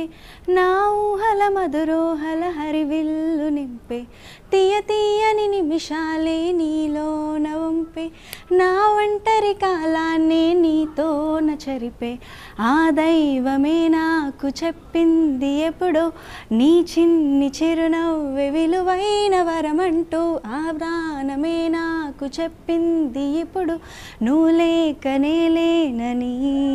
నా ఊహల మధురోహల హరివిల్లు నింపే తీయ తీయని నిమిషాలే నీలోన వంపే నా ఒంటరి కాలాన్నే నీతోన చరిపే ఆ దైవమే నాకు చెప్పింది ఎప్పుడో నీ చిన్ని చిరునవ్వె విలువైన వరమంటూ ఆ ప్రాణమే నాకు చెప్పింది ఇప్పుడు నువ్వు లేకనే లేనని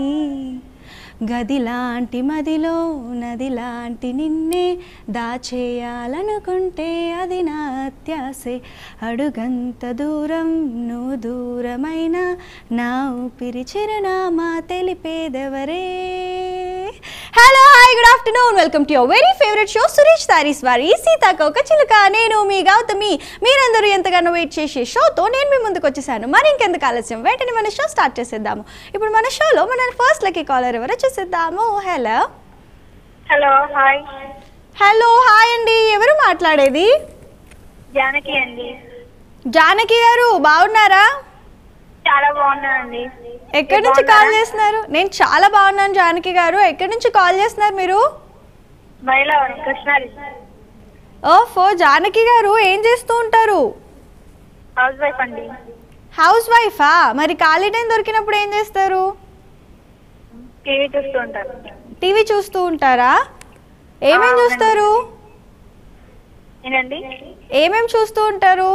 గదిలాంటి మదిలో నదిలాంటి నిన్నే దాచేయాలనుకుంటే అది నా అత్యాసే అడుగంత దూరం నువ్వు దూరమైన నా ఊపిరి చిరునామా తెలిపేదెవరే hello hi good afternoon welcome to your very favourite show Suresh తారీస్ వారి సీతాకోక చిలుక నేను మీ గౌతమి మీరందరూ ఎంతగానో వెయిట్ చేసే షోతో నేను మీ ముందుకు వచ్చేసాను మరి ఇంకెందుకు ఆలస్యం వెంటనే మన షో స్టార్ట్ చేసేద్దాము ఇప్పుడు మన షోలో మన ఫస్ట్ లక్కీ కాలర్ ఎవరో చూసేద్దాము hello hello hi hello hi అండి ఎవరు మాట్లాడేది జానకి అండి జానకి గారు బాగున్నారా చాలా బాగున్నానండి ఎక్కడి నుంచి కాల్ చేస్తున్నారు నేను చాలా బాగున్నాను జానకి గారు ఎక్కడి నుంచి కాల్ చేస్తున్నారు మీరు మైలవరం కృష్ణారి ఓఫో జానకి గారు ఏం చేస్తూ ఉంటారు హౌస్ వైఫ్ అండి హౌస్ వైఫా మరి ఖాళీ టైం దొరికినప్పుడు ఏం చేస్తారు టీవీ చూస్తూ ఉంటారు టీవీ చూస్తూ ఉంటారా ఏమేం అవునండి. చూస్తారు ఏంటండి ఏమేం చూస్తూ ఉంటారు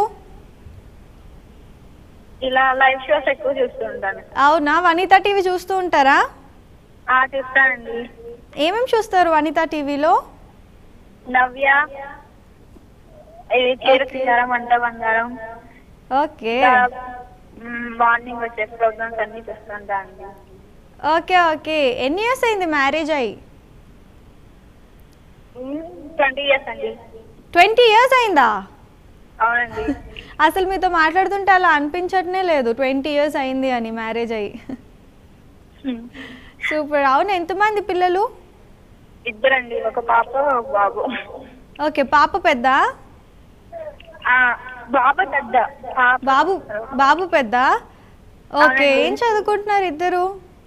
ఇలా లైవ్ షోస్ ఎక్కువ చూస్తూ ఉంటాను అవునా వనిత టీవీ చూస్తూ ఉంటారా ఆ చూస్తానండి ఏమేం చూస్తారు వనిత టీవీలో నవ్య ఇది చీర సింగారం అంట బంగారం ఓకే మార్నింగ్ వచ్చే ప్రోగ్రామ్స్ అన్ని చూస్తుంటా అండి ఓకే ఓకే ఎన్ని ఇయర్స్ అయింది మ్యారేజ్ అయ్యి ట్వంటీ ఇయర్స్ అండి ట్వంటీ ఇయర్స్ అయిందా అవునండి అసలు మీతో మాట్లాడుతుంటే అలా అనిపించట్నే లేదు ట్వంటీ ఇయర్స్ అయింది అని మ్యారేజ్ అయ్యి సూపర్ అవును ఎంతమంది పిల్లలు ఇద్దరండి ఒక పాప ఒక బాబు ఓకే పాప పెద్ద ఆ, బాబు పెద్ద పాప బాబు బాబు పెద్ద ఓకే అవునండి. ఏం చదువుకుంటున్నారు ఇద్దరు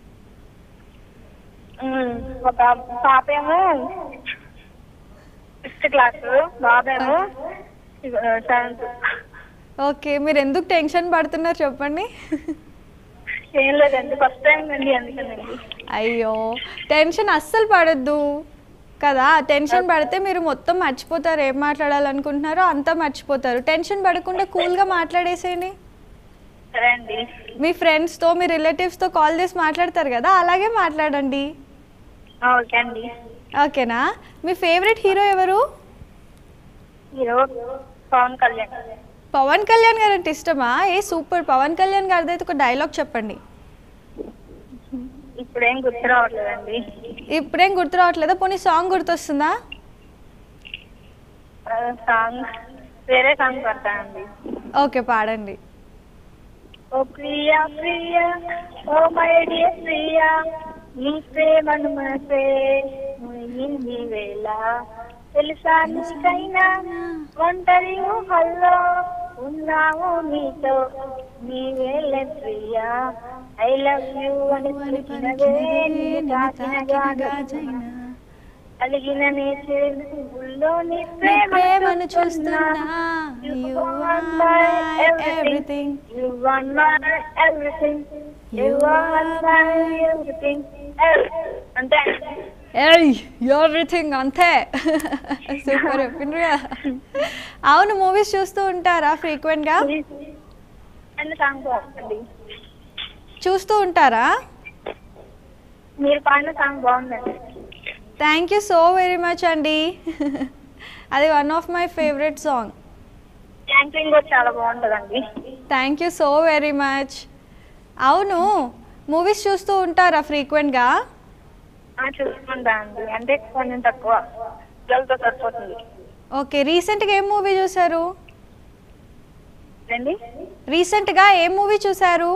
ఉమ్, ఒక పాప ఏమో ఫిఫ్త్ క్లాస్ బాబేమో సెవెంత్ ఓకే మీరు ఎందుకు టెన్షన్ పడుతున్నారు చెప్పండి ఏం లేదండి ఫస్ట్ టైం అండి అందుకనండి అయ్యో టెన్షన్ అస్సలు పడద్దు కదా టెన్షన్ పడితే మీరు మొత్తం మర్చిపోతారు ఏం మాట్లాడాలనుకుంటున్నారో అంతా మర్చిపోతారు టెన్షన్ పడకుండా కూల్గా మాట్లాడేసేయండి సరే అండి మీ ఫ్రెండ్స్తో మీ రిలేటివ్స్తో కాల్ చేసి మాట్లాడతారు కదా అలాగే మాట్లాడండి ఆ, ఓకే అండి ఓకేనా మీ ఫేవరెట్ హీరో ఎవరు హీరో పవన్ కళ్యాణ్ పవన్ కళ్యాణ్ గారు అంటే ఇష్టమా ఏ సూపర్ పవన్ కళ్యాణ్ గారిది అయితే ఒక డైలాగ్ చెప్పండి ఇప్పుడేం గుర్తు రావట్లేదండి ఇప్పుడేం గుర్తు రావట్లేదా పోనీ సాంగ్ గుర్తొస్తుందా సాంగ్ వేరే సాంగ్ పడతానండి ఓకే పాడండి ఓ ప్రియా ప్రియా ఓ మై డియర్ ప్రియా నీ ప్రేమను మనసే మునిగింది వేళ తెలుసా నీకైనా ఒంటరి ఊహల్లో ఉన్నాము నీతో నీ వేళ ప్రియా ఐ లవ్ యూ అని పలికినదే నిన్ను తాకిన గాజైనా అలిగిన నీ చేతుల్లో నీ నీ ప్రేమను ప్రేమను చూస్తున్నా చూస్తున్నా You You are are my my everything. everything. You are my everything. You are my everything. అంతే ఏయ్ ఎవ్రీథింగ్ అంతే సూపర్ చెప్పిండ్రు అవును మూవీస్ చూస్తూ ఉంటారా ఫ్రీక్వెంట్గా అండ్ సాంగ్ బాగుందండి చూస్తూ ఉంటారా మీరు పాడిన సాంగ్ బాగుందండి thank you so very much అండి అది one of my favourite song anchoring కూడా చాలా బాగుంటుందండి thank you so very much అవును మూవీస్ చూస్తూ ఉంటారా ఫ్రీక్వెంట్గా ఆ, చూసుకుంటా అండి అంటే కొంచెం తక్కువ పిల్లలతో సరిపోతుంది ఓకే రీసెంట్గా ఏం మూవీ చూసారు అండి రీసెంట్గా ఏం మూవీ చూసారు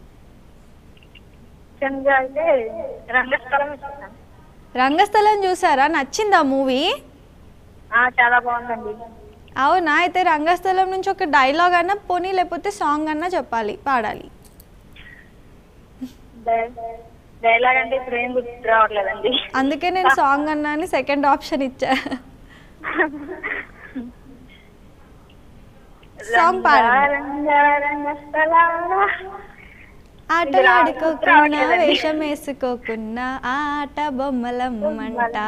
చంద్ర అయితే రంగస్థలం చూస్తాను రంగస్థలం చూసారా నచ్చిందా మూవీ ఆ, చాలా బాగుందండి అవునా అయితే రంగస్థలం నుంచి ఒక డైలాగ్ అన్నా పోనీ లేకపోతే సాంగ్ అన్నా చెప్పాలి పాడాలి డైలాగ్ అంటే ఇప్పుడు ఏం గుర్తు రావట్లేదండి అందుకే నేను సాంగ్ అన్నాని సెకండ్ ఆప్షన్ ఇచ్చా సాంగ్ పాడండి రంగ రంగ స్థలాల. ఆటలు ఆడుకోకున్నా వేషం వేసుకోకున్నా ఆట బొమ్మలమ్మంట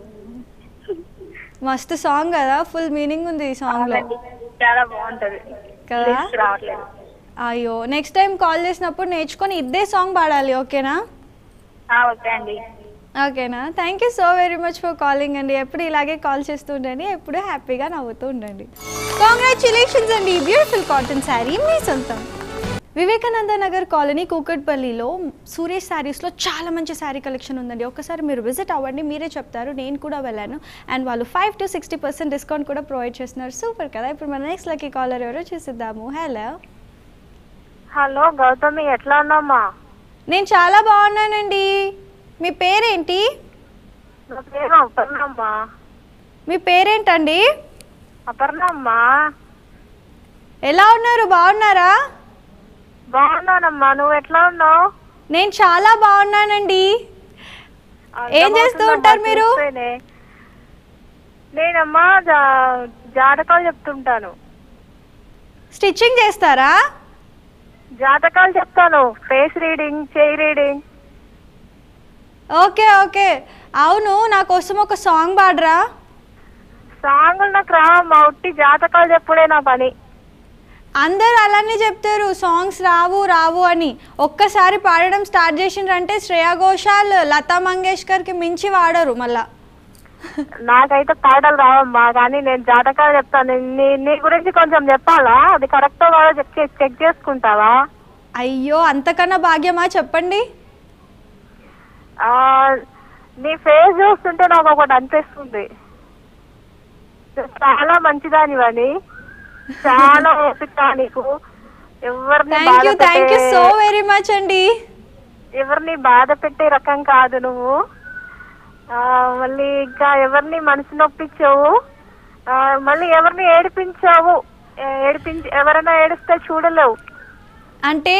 మస్తు సాంగ్ కదా ఫుల్ మీనింగ్ ఉంది ఈ సాంగ్ లో అవునండి. చాలా బాగుంటది కదా? లిరిక్స్ రావట్లేదు అయ్యో నెక్స్ట్ టైం కాల్ చేసినప్పుడు నేర్చుకొని ఇదే సాంగ్ పాడాలి ఓకేనా ఆ, ఓకే అండి ఓకేనా thank you so very much for calling అండి ఎప్పుడు ఇలాగే కాల్ చేస్తూ ఉండండి ఎప్పుడు హ్యాపీగా నవ్వుతూ ఉండండి కాంగ్రాచులేషన్స్ అండి బ్యూటిఫుల్ కాటన్ శారీ మీ సొంతం వివేకానంద నగర్ కాలనీ కూకట్పల్లిలో సురేష్ శారీస్లో చాలా మంచి శారీ కలెక్షన్ ఉందండి ఒకసారి మీరు విజిట్ అవ్వండి మీరే చెప్తారు నేను కూడా వెళ్ళాను అండ్ వాళ్ళు five to sixty percent discount కూడా ప్రొవైడ్ చేస్తున్నారు సూపర్ కదా ఇప్పుడు మన నెక్స్ట్ లక్కీ కాలర్ ఎవరో చూసిద్దాము హలో హలో గౌతమి ఎట్లా ఉన్నామ్మా నేను చాలా బాగున్నానండి మీ పేరేంటి నా పేరు అపర్ణమ్మా మీ పేరేంటండి అపర్ణమ్మా ఎలా ఉన్నారు బాగున్నారా బాగున్నానమ్మా నువ్వు ఎట్లా ఉన్నావు నేను చాలా బాగున్నానండి ఏం చేస్తూ ఉంటారు మీరు? చూస్తేనే. నేనమ్మా జా- జాతకాలు చెప్తుంటాను స్టిచ్చింగ్ చేస్తారా జాతకాలు చెప్తాను ఫేస్ రీడింగ్ చేయి రీడింగ్ ఓకే ఓకే అవును నా కోసం ఒక సాంగ్ పాడరా సాంగులు నాకు రా మా ఉట్టి జాతకాలు చెప్పుడే నా పని అందరూ అలానే చెప్తారు సాంగ్స్ రావు రావు అని ఒక్కసారి పాడడం స్టార్ట్ చేసిండ్రంటే శ్రేయా ఘోషాల్ లతా మంగేష్కర్కి మించి వాడరు మళ్ళా నాకైతే పాటలు రావమ్మా కానీ నేను జాతకాలు చెప్తాను నీ నీ గురించి కొంచెం చెప్పాలా అది కరెక్టో కాదో చెక్ చే- చెక్ చేసుకుంటావా అయ్యో అంతకన్నా భాగ్యమా చెప్పండి ఆ, నీ ఫేస్ చూస్తుంటే నాకు ఒకటి అనిపిస్తుంది నువ్వు చాలా మంచిదానివని చాలా ఓపిక నీకు ఎవరిని థ్యాంక్ బాధ యూ థ్యాంక్ యూ పెట్టే- సో వెరీ మచ్ అండి ఎవరిని బాధ పెట్టే రకం కాదు నువ్వు ఆ, మళ్ళీ ఇంకా ఎవరిని మనసు నొప్పించావు ఆ, మళ్ళీ ఎవరిని ఏడిపించావు ఏ- ఏడిపించి ఎవరైనా ఏడిస్తే చూడలేవు అంటే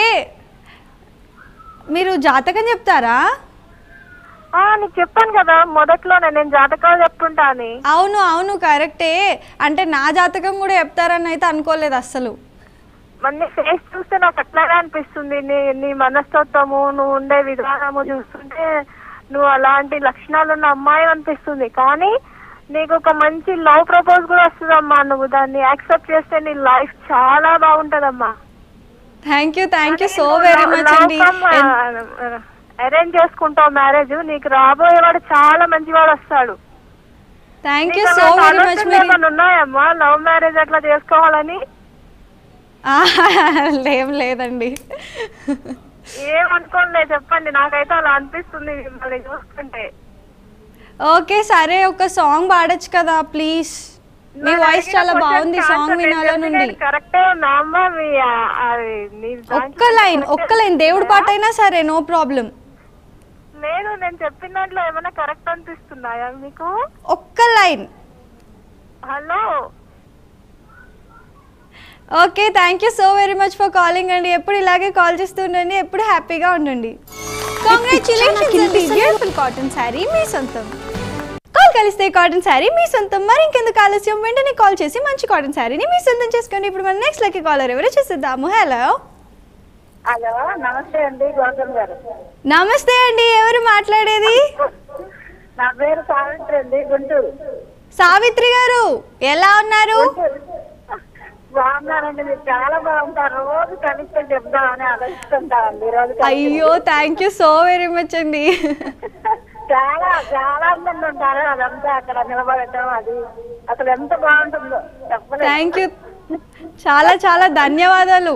మీరు జాతకం చెప్తారా ఆ నీకు చెప్పాను కదా మొదట్లోనే నేను జాతకాలు చెప్తుంటా అని అవును అవును కరెక్టే అంటే నా జాతకం కూడా చెప్తారని అయితే అనుకోలేదు అస్సలు మరి నీ ఫేస్ చూస్తే నాకు అట్లాగే అనిపిస్తుంది నీ నీ మనస్తత్వము నువ్వు ఉండే విధానము చూస్తుంటే నువ్వు అలాంటి లక్షణాలు ఉన్న అమ్మాయి అనిపిస్తుంది కానీ నీకు ఒక మంచి లవ్ ప్రపోజ్ కూడా వస్తుందమ్మా నువ్వు దాన్ని యాక్సెప్ట్ చేస్తే నీ లైఫ్ చాలా బాగుంటదమ్మా thank you thank you so very much అండి ఎన్- అరేంజ్ చేసుకుంటావు మ్యారేజ్ నీకు రాబోయేవాడు చాలా మంచివాడు వస్తాడు థ్యాంక్ యూ నీకు సో అలాంటి వెరీ మచ్ ఆలోచనలు మీరు ఏమైనా ఉన్నాయమ్మా లవ్ మ్యారేజ్ అట్లా చేసుకోవాలని ఆ, లేం లేదండి ఏమనుకోలే చెప్పండి నాకైతే అలా అనిపిస్తుంది మిమ్మల్ని చూస్తుంటే ఓకే సరే ఒక సాంగ్ పాడొచ్చు కదా ప్లీజ్ మీ నేను వాయిస్ అడిగిన చాలా question బాగుంది కి సాంగ్ answer నేను వినాలనుంది చెప్పినది కరెక్టే ఉందా అమ్మా మీ ఆ- అది నీ దాంట్లో ఒక్క లైన్ ఒక్క లైన్ దేవుడి పాట అయినా సరే నో ప్రాబ్లం లేదు నేను చెప్పిన దాంట్లో ఏమైనా కరెక్ట్ అనిపిస్తున్నాయా మీకు ఒక్క line hello okay thank you so very much for calling అండి ఎప్పుడు ఇలాగే కాల్ చేస్తూ ఉండండి ఎప్పుడు హ్యాపీగా ఉండండి కాంగ్రాచులేషన్స్ అండి బ్యూటిఫుల్ కాటన్ శారీ మీ సొంతం కాల్ కలిస్తే కాటన్ శారీ మీ సొంతం మరి ఇంకెందుకు ఆలస్యం వెంటనే కాల్ చేసి మంచి కాటన్ శారీని మీ సొంతం చేసుకోండి ఇప్పుడు మన నెక్స్ట్ లక్కీ కాలర్ ఎవరో చూసిద్దాము హలో హలో నమస్తే అండి గౌతమ్ గారు నమస్తే అండి ఎవరు మాట్లాడేది నా పేరు సావిత్రి అండి గుంటూరు సావిత్రి గారు ఎలా ఉన్నారు బాగున్నారండి మీరు చాలా బాగుంటారు రోజు కనిపిస్తే చెప్దామని ఆలోచిస్తుంటారండి ఈ రోజు అయ్యో thank you so very much అండి చాలా చాలా మంది ఉంటారు అదంతా అక్కడ నిలబడటం అది అసలు ఎంత బాగుంటుందో చెప్పలేదు థ్యాంక్ యూ చాలా చాలా ధన్యవాదాలు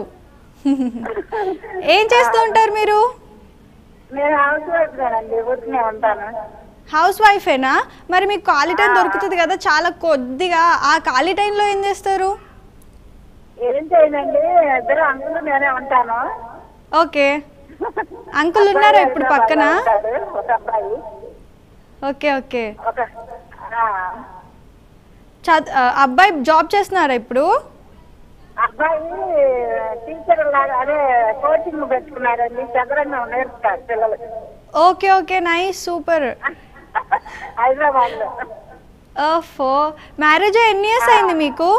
ఏం చేస్తూ ఉంటారు మీరు నేను హౌస్ వైఫ్ గానండి ఊరికనే ఉంటాను హౌస్ వైఫేనా మరి మీకు ఖాళీ టైం దొరుకుతుంది కదా చాలా కొద్దిగా ఆ ఖాళీ టైంలో ఏం చేస్తారు ఏం చేయనండి ఇద్దరు అంకులు నేనే ఉంటాను ఓకే అంకుల్ ఉన్నారా ఇప్పుడు పక్కన ఉంటాడు, ఒక అబ్బాయి ఓకే ఓకే ఒక ఆ, చద్ ఆ, అబ్బాయి జాబ్ చేస్తున్నారా ఇప్పుడు అబ్బాయి టీచర్ లాగా అదే కోచింగ్ పెట్టుకున్నారండి చదరంగం నేర్పుతారు పిల్లలకి okay okay nice super Hyderabad లో ఓఫో మ్యారేజ్ ఎన్ని ఇయర్స్ అయింది మీకు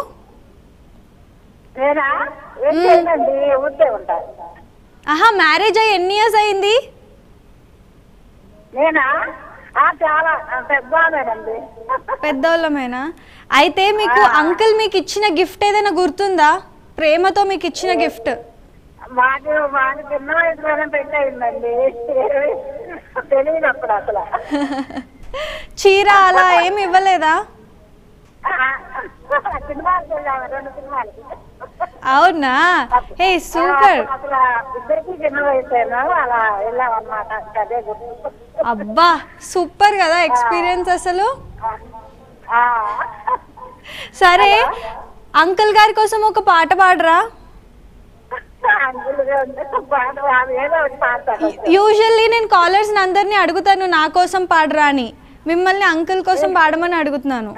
నేనా ఏం చేయండి ఊరికే ఉంటాను ఆహా మ్యారేజ్ అయ్యి ఎన్ని ఇయర్స్ అయింది నేనా ఆ, చాలా పెద్దవాళ్ళేనండి పెద్దోళ్ళమేనా అయితే మీకు అంకుల్ మీకు ఇచ్చిన గిఫ్ట్ ఏదైనా గుర్తుందా ప్రేమతో మీకు ఇచ్చిన గిఫ్ట్ మాకు మాకు చిన్న వయసులోనే పెళ్లి అయిందండి తెలియదు అప్పుడు అసలు చీర అలా ఏమి ఇవ్వలేదా ఆ, సినిమాలకు వెళ్ళాము రెండు సినిమాలకి అవునా హే సూపర్ ఆ, అసలు ఇద్దరికి చిన్న వయసేను అలా వెళ్ళాం అనమాట అదే గుర్తు అబ్బా సూపర్ కదా ఎక్స్పీరియన్స్ అసలు ఆ. సరే అంకుల్ గారి కోసం ఒక పాట పాడరా అందులుగా ఉంటే పాట పాడు, ఏదో ఒకటి పాడతాను యూజువల్లీ నేను కాలర్స్ అందరినీ అడుగుతాను నా కోసం పాడరా అని మిమ్మల్ని అంకుల్ కోసం పాడమని అడుగుతున్నాను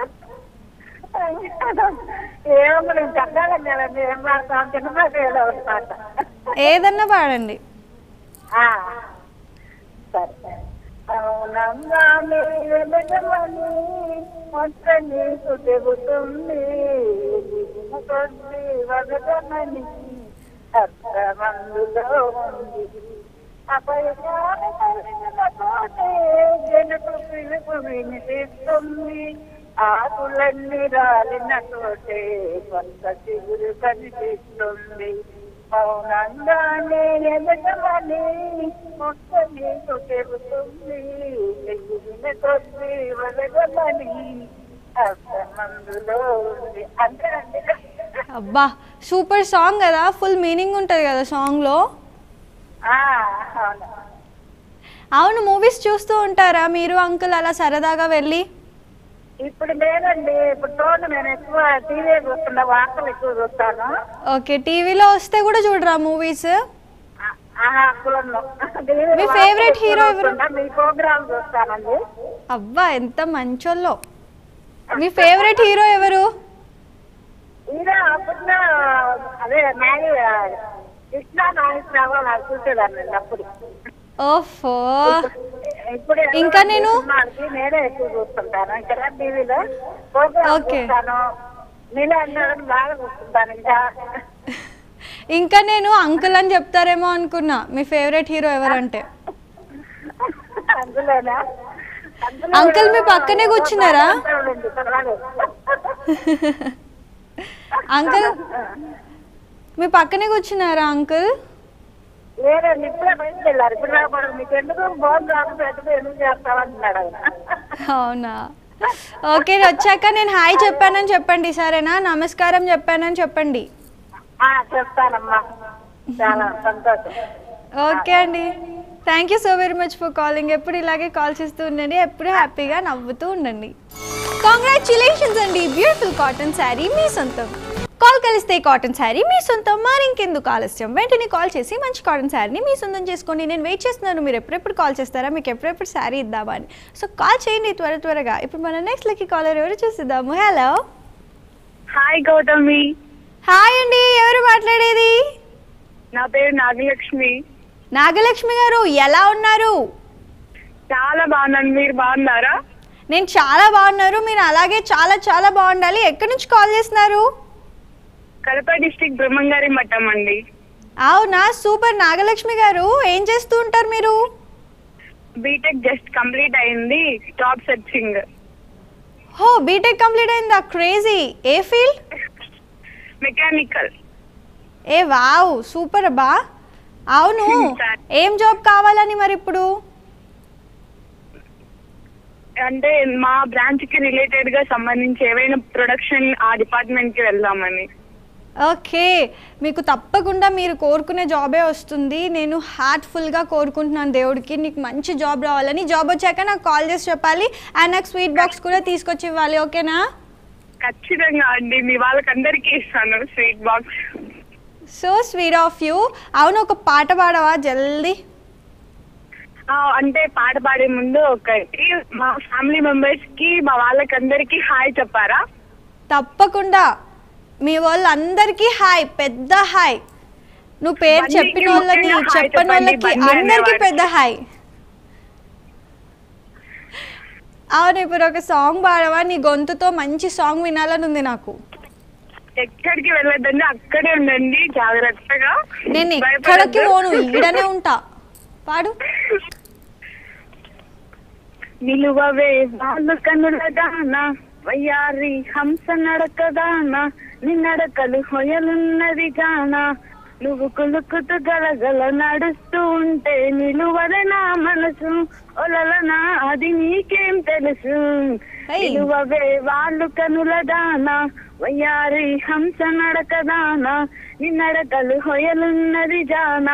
ఏమో నేను చదవాలని కదండి ఏం పాడతాం చిన్నపాట ఏదో ఒకటి పాట ఏదన్నా పాడండి ఆ. సరే అవునంగా వెలగమని మొత్తం నీకు చెబుతుంది దిగిన కొద్ది వదగమని అర్థమందులో ఉంది అపయకాల కలిగినతోటే జనకు పిలుపు వినిపిస్తుంది ఆకులన్నీ రాలిన తోటే కొంత చిగురు కనిపిస్తుంది మౌనంగానే ఎదగమని మొక్క నీకు చెబుతుంది ఎగిరిన కొద్ది వదగమని అర్థమందులో ఉంది అంతేనండి అబ్బా సూపర్ సాంగ్ కదా ఫుల్ మీనింగ్ ఉంటుంది కదా సాంగ్లో ఆ, అవును అవును మూవీస్ చూస్తూ ఉంటారా మీరు అంకుల్ అలా సరదాగా వెళ్ళి ఇప్పుడు లేదండి ఇప్పుడు చూడండి నేను ఎక్కువ టీవీ చూస్తున్నా వార్తలు ఎక్కువ చూస్తాను ఓకే టీవీలో వస్తే కూడా చూడరా మూవీస్ ఆ- ఆహా, కులంలో. టీవీ మీ వార్తలు favorite ఎక్కువ hero ఎవరు? చూస్తున్నా. మీ ప్రోగ్రామ్ చూస్తానండి అబ్బా ఎంత మంచోళ్ళో మీ ఫేవరెట్ హీరో ఎవరు హీరో అప్పుడు అదే నాగి కృష్ణ నాగేశ్వరరావు అలా చూసేదాన్ని అప్పుడు ఓఫో ఇప్పుడు ఇంకా నేను- సినిమాలకి నేనే ఎక్కువ చూస్తుంటాను ఇక్కడ టీవీలో ప్రోగ్రామ్ ఓకే. చూస్తాను నీళ్ళ అన్నాడని బాగా చూస్తుంటాను ఇంకా ఇంకా నేను అంకుల్ అని చెప్తారేమో అనుకున్నా మీ ఫేవరెట్ హీరో ఎవరంటే అందులోనా అందులో అంకుల్ మీ పక్కనే కూర్చున్నారా? ఉంది, పర్వాలేదు. అంకుల్ మీ పక్కనే కూర్చున్నారా అంకుల్ లేదండి ఇప్పుడే బయటకు వెళ్ళారు ఇప్పుడు రాకూడదు మీకు ఎందుకు బోన్ రాకపోతే ఎందుకు చేస్తామంటున్నాడు ఆయన అవునా ఓకే వచ్చాక నేను హాయ్ చెప్పానని చెప్పండి సరేనా నమస్కారం చెప్పానని చెప్పండి ఆ, చెప్తానమ్మా చాలా సంతోషం ఓకే అండి thank you so very much for calling ఎప్పుడు ఇలాగే కాల్ చేస్తూ ఉండండి ఎప్పుడు హ్యాపీగా నవ్వుతూ ఉండండి కాంగ్రాచులేషన్స్ అండి బ్యూటిఫుల్ కాటన్ శారీ మీ సొంతం కాల్ కలిస్తే కాటన్ శారీ మీ సొంతం మరి ఇంకెందుకు ఆలస్యం వెంటనే కాల్ చేసి మంచి కాటన్ శారీని మీ సొంతం చేసుకోండి నేను వెయిట్ చేస్తున్నాను మీరు ఎప్పుడెప్పుడు కాల్ చేస్తారా మీకు ఎప్పుడెప్పుడు శారీ ఇద్దామా అని సో కాల్ చేయండి త్వర త్వరగా ఇప్పుడు మన నెక్స్ట్ లక్కీ కాలర్ ఎవరు చూసిద్దాము హలో హాయ్ గౌతమి హాయ్ అండి ఎవరు మాట్లాడేది నా పేరు నాగలక్ష్మి నాగలక్ష్మి గారు ఎలా ఉన్నారు చాలా బాగున్నాను మీరు బాగున్నారా నేను చాలా బాగున్నారు మీరు అలాగే చాలా చాలా బాగుండాలి ఎక్కడి నుంచి కాల్ చేస్తున్నారు కడప డిస్టిక్ బ్రహ్మంగారి మఠం అండి అవునా సూపర్ నాగలక్ష్మి గారు ఏం చేస్తూ ఉంటారు మీరు బీటెక్ జస్ట్ కంప్లీట్ అయింది జాబ్ సెర్చింగ్ హో బీటెక్ కంప్లీట్ అయిందా క్రేజీ ఏ ఫీల్డ్ మెకానికల్ ఏ వావ్ సూపర్ అబ్బా అవును ఏం జాబ్ కావాలని మరి ఇప్పుడు అంటే మా బ్రాంచ్ కి రిలేటెడ్ గా సంబంధించి ఏవైనా ప్రొడక్షన్ ఆ డిపార్ట్మెంట్ కి వెళ్దామని ఓకే మీకు తప్పకుండా మీరు కోరుకునే జాబే వస్తుంది నేను హార్ట్ఫుల్గా కోరుకుంటున్నాను దేవుడికి నీకు మంచి జాబ్ రావాలని జాబ్ వచ్చాక నాకు కాల్ చేసి చెప్పాలి అండ్ నాకు స్వీట్ బాక్స్ కూడా తీసుకొచ్చి ఇవ్వాలి ఓకేనా ఖచ్చితంగా అండి మీ వాళ్ళకందరికీ ఇస్తాను sweet box so sweet of you అవును ఒక పాట పాడవా జల్దీ అంటే పాట పాడే ముందు ఒకటి మా ఫ్యామిలీ మెంబర్స్ కి మా వాళ్ళకందరికీ హాయ్ చెప్పారా తప్పకుండా మీ వాళ్ళందరికీ హాయ్ పెద్ద హాయ్ నువ్వు పేరు బండికి చెప్పిన వాళ్ళకి ముఖ్యంగా హాయ్ చెప్పని చెప్పండి, వాళ్ళకి బండి అందరికీ అనేవాడికి. పెద్ద హాయ్ అవును ఇప్పుడు ఒక సాంగ్ పాడవా నీ గొంతుతో మంచి సాంగ్ వినాలని ఉంది నాకు ఎక్కడికి వెళ్ళొద్దండి అక్కడే ఉండండి జాగ్రత్తగా నేను ఎక్కడికి భయపడొద్దు. పోను ఈడనే ఉంటా పాడు నిలువవే వాళ్ళు కన్నుల దాన వయ్యారి హంస నడకదాన నిన్నడకలు హొయలున్నది గాన నువ్వు కులుకుతూ గలగల నడుస్తూ ఉంటే నిలువదే నా మనసు ఒలలనా అది నీకేం తెలుసు హై. నిలువవే వాళ్ళు కనుల దాన వయ్యారి హంస నడకదాన నిన్నడకలు హొయలున్నది జానా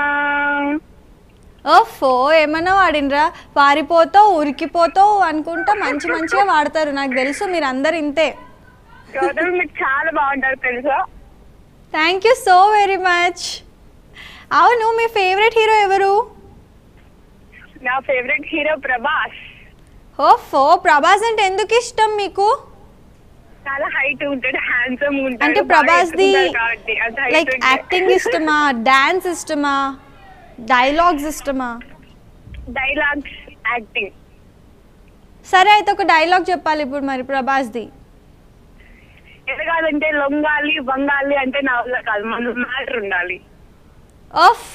ఓఫో ఏమన్నా వాడినరా పారిపోతావు ఉరికిపోతావు అనుకుంటా మంచి మంచిగా వాడతారు నాకు తెలుసు మీరు అందరు ఇంతే గౌతమ్ మీకు చాలా బాగుంటారు తెలుసా thank you so very much అవును మీ ఫేవరెట్ హీరో ఎవరు నా ఫేవరెట్ హీరో ప్రభాస్ ఓఫో ప్రభాస్ అంటే ఎందుకు ఇష్టం మీకు చాలా హైట్ ఉంటాడు హ్యాండ్సమ్ ఉంటాడు అంటే బాగా ప్రభాస్ ది ఎత్తుకుంటాడు కాబట్టి అంత height లైక్ ఉంటాడు. యాక్టింగ్ ఇష్టమా డాన్స్ ఇష్టమా డైలాగ్స్ ఇష్టమా డైలాగ్స్ యాక్టింగ్ సరే అయితే ఒక డైలాగ్ చెప్పాలి ఇప్పుడు మరి ప్రభాస్ది ఎదగాలంటే లొంగాలి వంగాలి అంటే నా వల్ల కాదు మన మ్యాటర్ ఉండాలి ఓఫ్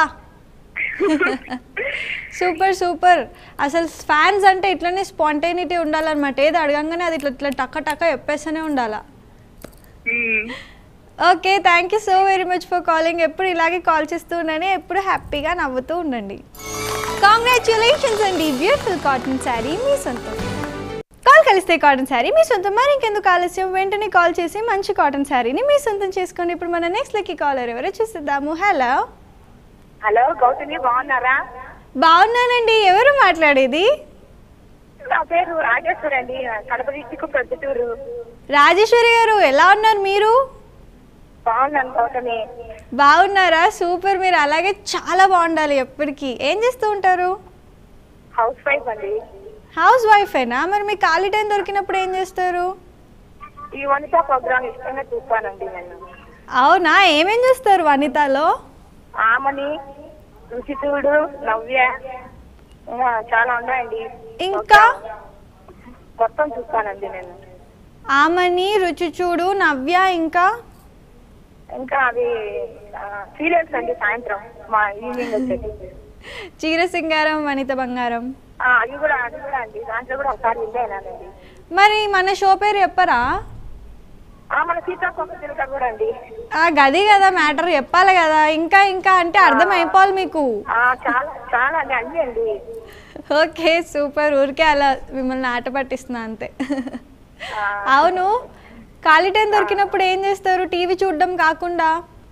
సూపర్ సూపర్ అసలు ఫ్యాన్స్ అంటే ఇట్లనే స్పాంటైనిటీ ఉండాలన్నమాట ఏది అడగంగానే అది ఇట్లా ఇట్లా టక్క టక్క చెప్పేస్తూనే ఉండాలా మ్మ్. Okay thank you so very much for calling ఎప్పుడు ఇలాగే కాల్ చేస్తూ ఉండండి ఎప్పుడు హ్యాపీగా నవ్వుతూ ఉండండి కాంగ్రాచులేషన్స్ అండి బ్యూటిఫుల్ కాటన్ శారీ మీ సొంతం కాల్ కలిస్తే కాటన్ శారీ మీ సొంతం మరి ఇంకెందుకు ఆలస్యం వెంటనే కాల్ చేసి మంచి కాటన్ శారీని మీ సొంతం చేసుకోండి ఇప్పుడు మన నెక్స్ట్ లక్కీ కాలర్ ఎవరో చూసిద్దాము హలో హలో గౌతమి బాగున్నారా బాగున్నానండి ఎవరు మాట్లాడేది నా పేరు రాజేశ్వరి అండి కడప డిస్టిక్ ప్రొద్దుటూరు రాజేశ్వరి గారు ఎలా ఉన్నారు మీరు బాగున్నాను గౌతమి బాగున్నారా సూపర్ మీరు అలాగే చాలా బాగుండాలి ఎప్పటికీ ఏం చేస్తూ ఉంటారు హౌస్ వైఫ్ అండి హౌస్ వైఫేనా మరి మీకు ఖాళీ టైం దొరికినప్పుడు ఏం చేస్తారు ఈ వనిత ప్రోగ్రామ్ ఇష్టంగా చూస్తానండి నేను అవునా ఏమేం చేస్తారు వనితలో ఆమని రుచితూడు నవ్య ఇంకా చాలా ఉన్నాయండి ఇంకా మొత్తం చూస్తానండి నేను ఆమని రుచి చూడు నవ్య ఇంకా ఇంకా అది సీరియల్స్ అండి సాయంత్రం మా ఈవినింగ్ వచ్చేది చీర సింగారం వనిత బంగారం ఆ, అది కూడా అది కూడా అండి దాంట్లో కూడా ఒకసారి వెళ్ళానండి మరి మన షో పేరు చెప్పరా ఆ, మన సీతాకోక చిలుక కూడా అండి ఆ గది కదా మ్యాటర్ చెప్పాలి కదా ఇంకా ఇంకా అంటే అర్థం అయిపోవాలి మీకు ఆ, చాలా చాలా అండి అన్నీ అండి ఓకే సూపర్ ఊరికే అలా మిమ్మల్ని ఆట పట్టిస్తున్నా అంతే ఆ, అవును ఖాళీ టైం దొరికినప్పుడు ఏం చేస్తారు టీవీ చూడడం కాకుండా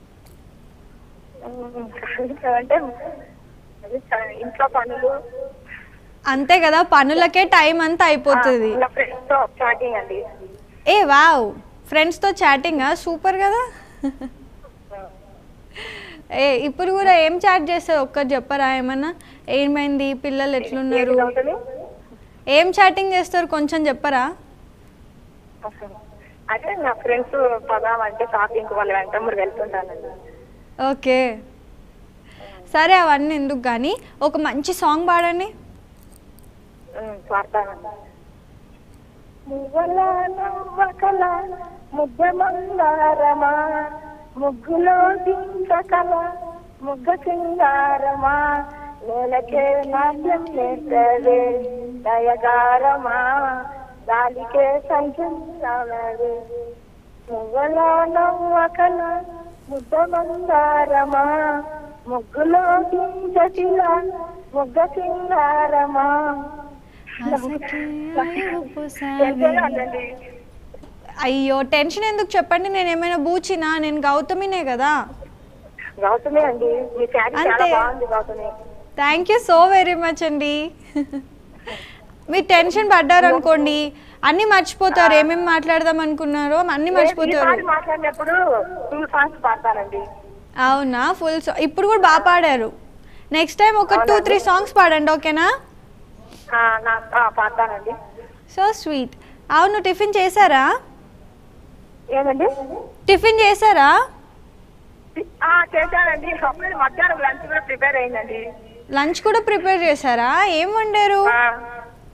ఉమ్, అంటే అది చ- ఇంట్లో పనులు అంతే కదా పనులకే టైం అంతా అయిపోతుంది నా ఫ్రెండ్స్ తో చాటింగ్ అండి ఏ వావ్ ఫ్రెండ్స్తో చాటింగ్ సూపర్ కదా ఏ ఇప్పుడు కూడా ఏం చాట్ చేస్తారు ఒక్కటి చెప్పరా ఏమన్నా ఏమైంది పిల్లలు ఎట్లున్నారు ఏది అవుతుంది ఏం చాటింగ్ చేస్తారు కొంచెం చెప్పరా అదే నా ఫ్రెండ్స్ పదాం అంటే షాపింగ్ వాళ్ళ వెంట మీరు వెళ్తుంటానండి ఓకే సరే అవన్నీ ఎందుకు కానీ ఒక మంచి సాంగ్ పాడండి ఉమ్, పాడతానండి మువ్వల నవ్వకల ముద్ద మందారమా ముగ్గులో దించకల ముగ్గ సింగారమా నేలకే నాట్యం నేర్పదే దయగారమా గాలికే సంఖ్యం రావదే మువ్వల నవ్వకల ముద్ద మందారమా ముగ్గులో దించకిల ముగ్గ సింగారమా తెలియదండి. అయ్యో టెన్షన్ ఎందుకు చెప్పండి నేను ఏమైనా బూచినా నేను గౌతమినే కదా గౌతమి అండి మీ శారీ చాలా అంతే. బాగుంది Gautami thank you so very much అండి మీరు టెన్షన్ పడ్డారు అనుకోండి అన్నీ మర్చిపోతారు ఏమేమి మాట్లాడదాం అనుకున్నారో అన్నీ మర్చిపోతారు ఈసారి మాట్లాడినప్పుడు టూ సాంగ్స్ పాడతానండి అవునా ఫుల్ ఇప్పుడు కూడా బాగా పాడారు నెక్స్ట్ టైం ఒక టూ త్రీ సాంగ్స్ పాడండి ఓకేనా ఆ, నా ఆ, పాడతానండి సో స్వీట్ అవును టిఫిన్ చేశారా ఏమండి టిఫిన్ చేశారా ఆ, చేశానండి అప్పుడే మధ్యాహ్నం లంచ్ కూడా ప్రిపేర్ అయిందండి లంచ్ కూడా ప్రిపేర్ చేశారా ఏం వండారు ఆ,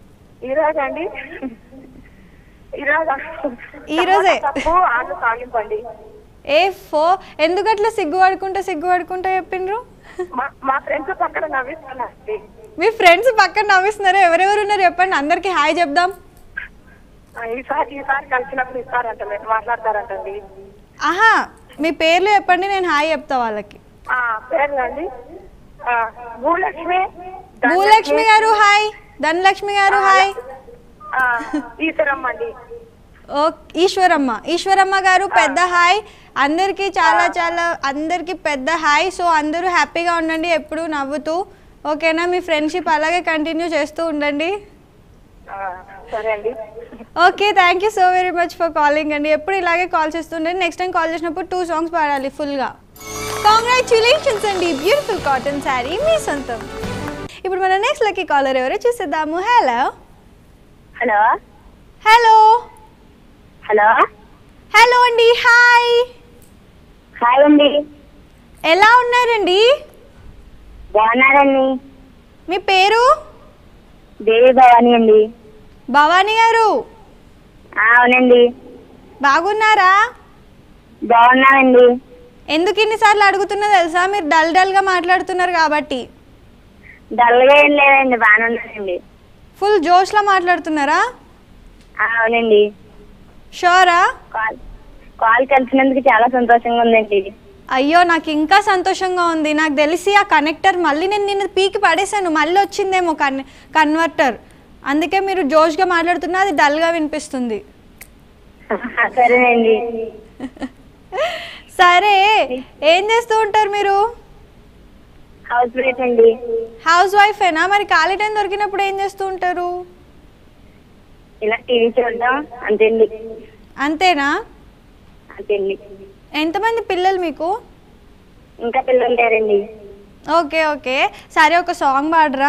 ఈ రోజు అండి ఈ రోజు ఈ రోజే. తప్పు ఆలు తాగింపండి ఏ ఫో ఎందుకు అట్లా సిగ్గుపడుకుంటా సిగ్గుపడుకుంటా చెప్పిండ్రు మా మా ఫ్రెండ్స్ పక్కన నవ్విస్తున్నారండి మీ ఫ్రెండ్స్ పక్కన నవ్విస్తున్నారు ఎవరెవరు ఉన్నారు చెప్పండి అందరికి హాయ్ చెప్దాం ఆ, ఈసారి ఈసారి కలిసినప్పుడు ఇస్తారంట మీరు మాట్లాడతారంటండి ఆహా మీ పేర్లు చెప్పండి నేను హాయ్ చెప్తా వాళ్ళకి ఆ, పేర్లండి ఆ, భూలక్ష్మి భూలక్ష్మి గారు హాయ్ ధనలక్ష్మి గారు హాయ్ ఆ, ఈశ్వరమ్మ అండి ఓ ఈశ్వరమ్మ ఈశ్వరమ్మ గారు పెద్ద హాయ్ అందరికీ చాలా చాలా అందరికీ పెద్ద హాయ్ సో అందరూ హ్యాపీగా ఉండండి ఎప్పుడు నవ్వుతూ ఓకేనా మీ ఫ్రెండ్షిప్ అలాగే కంటిన్యూ చేస్తూ ఉండండి ఆ, సరే అండి okay thank you so very much for calling అండి ఎప్పుడు ఇలాగే కాల్ చేస్తుండండి నెక్స్ట్ టైం కాల్ చేసినప్పుడు టూ సాంగ్స్ పాడాలి ఫుల్గా కాంగ్రాచులేషన్స్ అండి బ్యూటిఫుల్ కాటన్ శారీ మీ సొంతం ఇప్పుడు మన నెక్స్ట్ లక్కీ కాలర్ ఎవరో చూసేద్దాము hello hello hello hello hello అండి హాయ్ హాయ్ అండి ఎలా ఉన్నారండి బాగున్నారండి మీ పేరు దేవి భవాని అండి భవానీ గారు అవునండి బాగున్నారా బాగున్నానండి ఎందుకు ఇన్నిసార్లు అడుగుతున్నా తెలుసా మీరు డల్ డల్గా మాట్లాడుతున్నారు కాబట్టి డల్గా ఏం లేదండి బాగానే ఉన్నానండి ఫుల్ జోష్లో మాట్లాడుతున్నారా అవునండి షోరా కాల్ కాల్ కలిసినందుకు చాలా సంతోషంగా ఉందండి అయ్యో నాకు ఇంకా సంతోషంగా ఉంది నాకు తెలిసి ఆ కనెక్టర్ మళ్ళీ నేను నిన్న పీకి పడేసాను మళ్ళీ వచ్చిందేమో కన్ కన్వర్టర్ అందుకే మీరు జోష్గా మాట్లాడుతున్నా అది డల్గా వినిపిస్తుంది సరేనండి సరే ఏం చేస్తూ ఉంటారు మీరు హౌస్ వైఫ్ అండి హౌస్ వైఫేనా మరి ఖాళీ టైం దొరికినప్పుడు ఏం చేస్తూ ఉంటారు ఇలా టీవీ చూడడం అంతేండి అంతేనా అంతేండి ఎంతమంది పిల్లలు మీకు ఇంకా పిల్లలు లేరండి ఓకే ఓకే సరే ఒక సాంగ్ పాడరా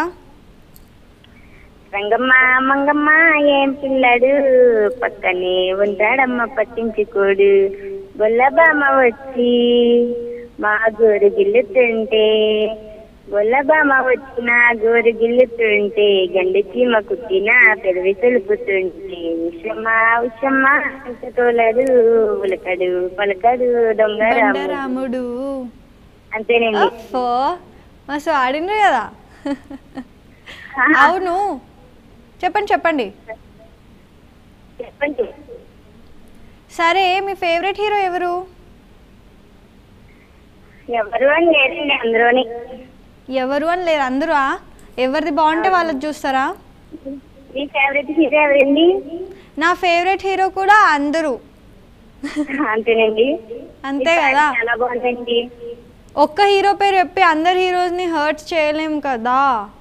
రంగమ్మ మంగమ్మ ఏం పిల్లాడు పక్కనే ఉంటాడమ్మ పట్టించుకోడు గొల్లబామ వచ్చి మా గోరు గిల్లుతుంటే గొల్లబామ వచ్చిన గోరు గిల్లుతుంటే గండి చీమ కుట్టిన పెదవి తెలుపుతుంటే ఉషమ్మ ఉషమ్మ అంత తోలడు ఉలకడు పలకడు దొంగరాము రాముడు అంతేనండి అఫో మస్తు ఆడిండ్రు కదా అవును చెప్పండి చెప్పండి చెప్పండి సరే మీ ఫేవరెట్ హీరో ఎవరు ఎవరు అని లేదండి అందులోని ఎవరు అని లేరు అందరూ ఎవరిది బాగుంటే వాళ్ళది చూస్తారా మీ ఫేవరెట్ హీరో ఎవరండి నా ఫేవరెట్ హీరో కూడా అందరూ అంతేనండి అంతే మీ కదా చాలా బాగుందండి ఒక్క హీరో పేరు చెప్పి అందరు హీరోస్ని హర్ట్ చేయలేం కదా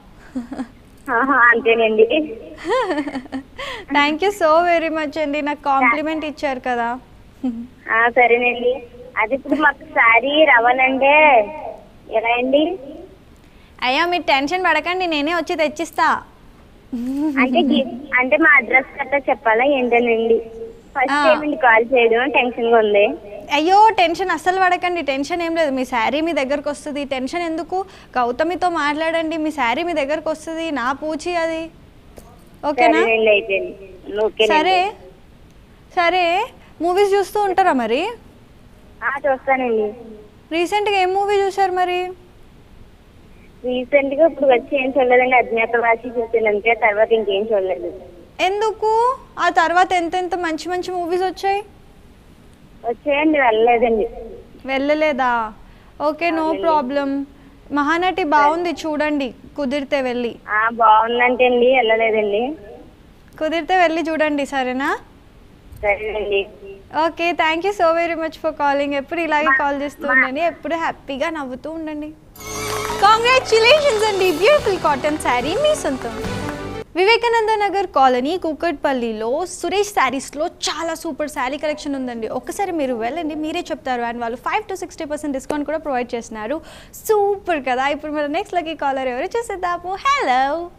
ఆహా, అంతేనండి thank you so very much అండి నాకు కాంప్లిమెంట్ ఇచ్చారు కదా ఆ, సరేనండి అది ఇప్పుడు మాకు సారీ రావాలంటే ఎలా అండి అయ్యా మీరు టెన్షన్ పడకండి నేనే వచ్చి తెచ్చిస్తా అంటే గి- అంటే మా అడ్రస్ గట్టా చెప్పాలా ఏంటనండి ఫస్ట్ ఆ. పేమెంట్ కాల్ చేయడం టెన్షన్ గా ఉంది అయ్యో టెన్షన్ అస్సలు పడకండి టెన్షన్ ఏం లేదు మీ శారీ మీ దగ్గరకు వస్తుంది టెన్షన్ ఎందుకు గౌతమితో మాట్లాడండి మీ శారీ మీ దగ్గరకు వస్తుంది నా పూచి అది ఓకేనా సరేనండి అయితే ఓకే సరే సరే మూవీస్ చూస్తూ ఉంటారా మరి చూస్తానండి రీసెంట్గా ఏం మూవీ చూసారు మరి రీసెంట్ గా ఇప్పుడు వచ్చి ఏం చూడలేదండి అజ్ఞాతవాసి చూసాను అంతే తర్వాత ఇంకేం చూడలేదు ఎందుకు ఆ తర్వాత ఎంతెంత మంచి మంచి మూవీస్ వచ్చాయి వచ్చాయండి వెళ్ళలేదండి వెళ్ళలేదా ఓకే నో ప్రాబ్లం మహానటి బాగుంది చూడండి కుదిరితే వెళ్ళి ఆ బాగుందంటే అండి వెళ్ళలేదండి కుదిరితే వెళ్ళి చూడండి సరేనా సరేనండి okay thank you so very much for calling ఎప్పుడు ఇలాగే కాల్ చేస్తూ ఉండండి ఎప్పుడు హ్యాపీగా నవ్వుతూ ఉండండి కాంగ్రాచులేషన్స్ అండి బ్యూటిఫుల్ కాటన్ శారీ మీ సొంతం వివేకానంద నగర్ కాలనీ కూకట్పల్లిలో సురేష్ శారీస్లో చాలా సూపర్ శారీ కలెక్షన్ ఉందండి ఒక్కసారి మీరు వెళ్ళండి మీరే చెప్తారు అండ్ వాళ్ళు five to sixty percent discount కూడా ప్రొవైడ్ చేస్తున్నారు సూపర్ కదా ఇప్పుడు మన నెక్స్ట్ లక్కీ కాలర్ ఎవరు చూసేద్దాము హలో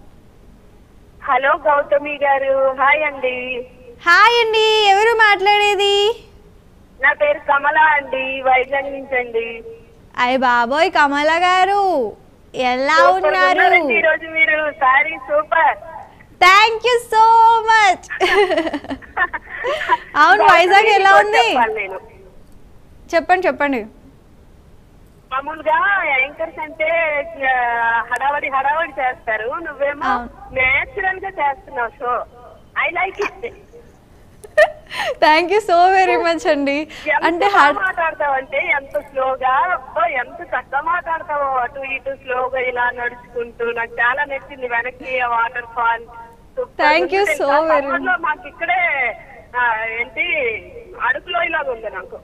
హలో గౌతమి గారు హాయ్ అండి హాయ్ అండి ఎవరు మాట్లాడేది నా పేరు కమల అండి వైజాగ్ నుంచి అండి అయ్య బాబోయ్ కమల గారు ఎలా సూపర్ ఉన్నారు ఉన్నారండి ఈరోజు మీరు sorry super thank you so అవును వైజాగ్ ఎలా ఉంది చెప్పాలి నేను చెప్పండి చెప్పండి మామూలుగా యాంకర్స్ అంటే ఆ, హడావడి హడావడి చేస్తారు నువ్వేమో అవును. నేచురల్ గా చేస్తున్నావు show I like it thank you so very much అండి ఎంత అంటే బాగా హడ్- మాట్లాడతావంటే ఎంత స్లోగా అబ్బా ఎంత చక్కగా మాట్లాడతావో అటు ఇటు స్లోగా ఇలా నడుచుకుంటూ నాకు చాలా నచ్చింది వెనక్కి waterfall Thank you so very much. మాకు ఇక్కడే ఆ, ఏంటి అడుగులో ఇలాగ ఉంది నాకు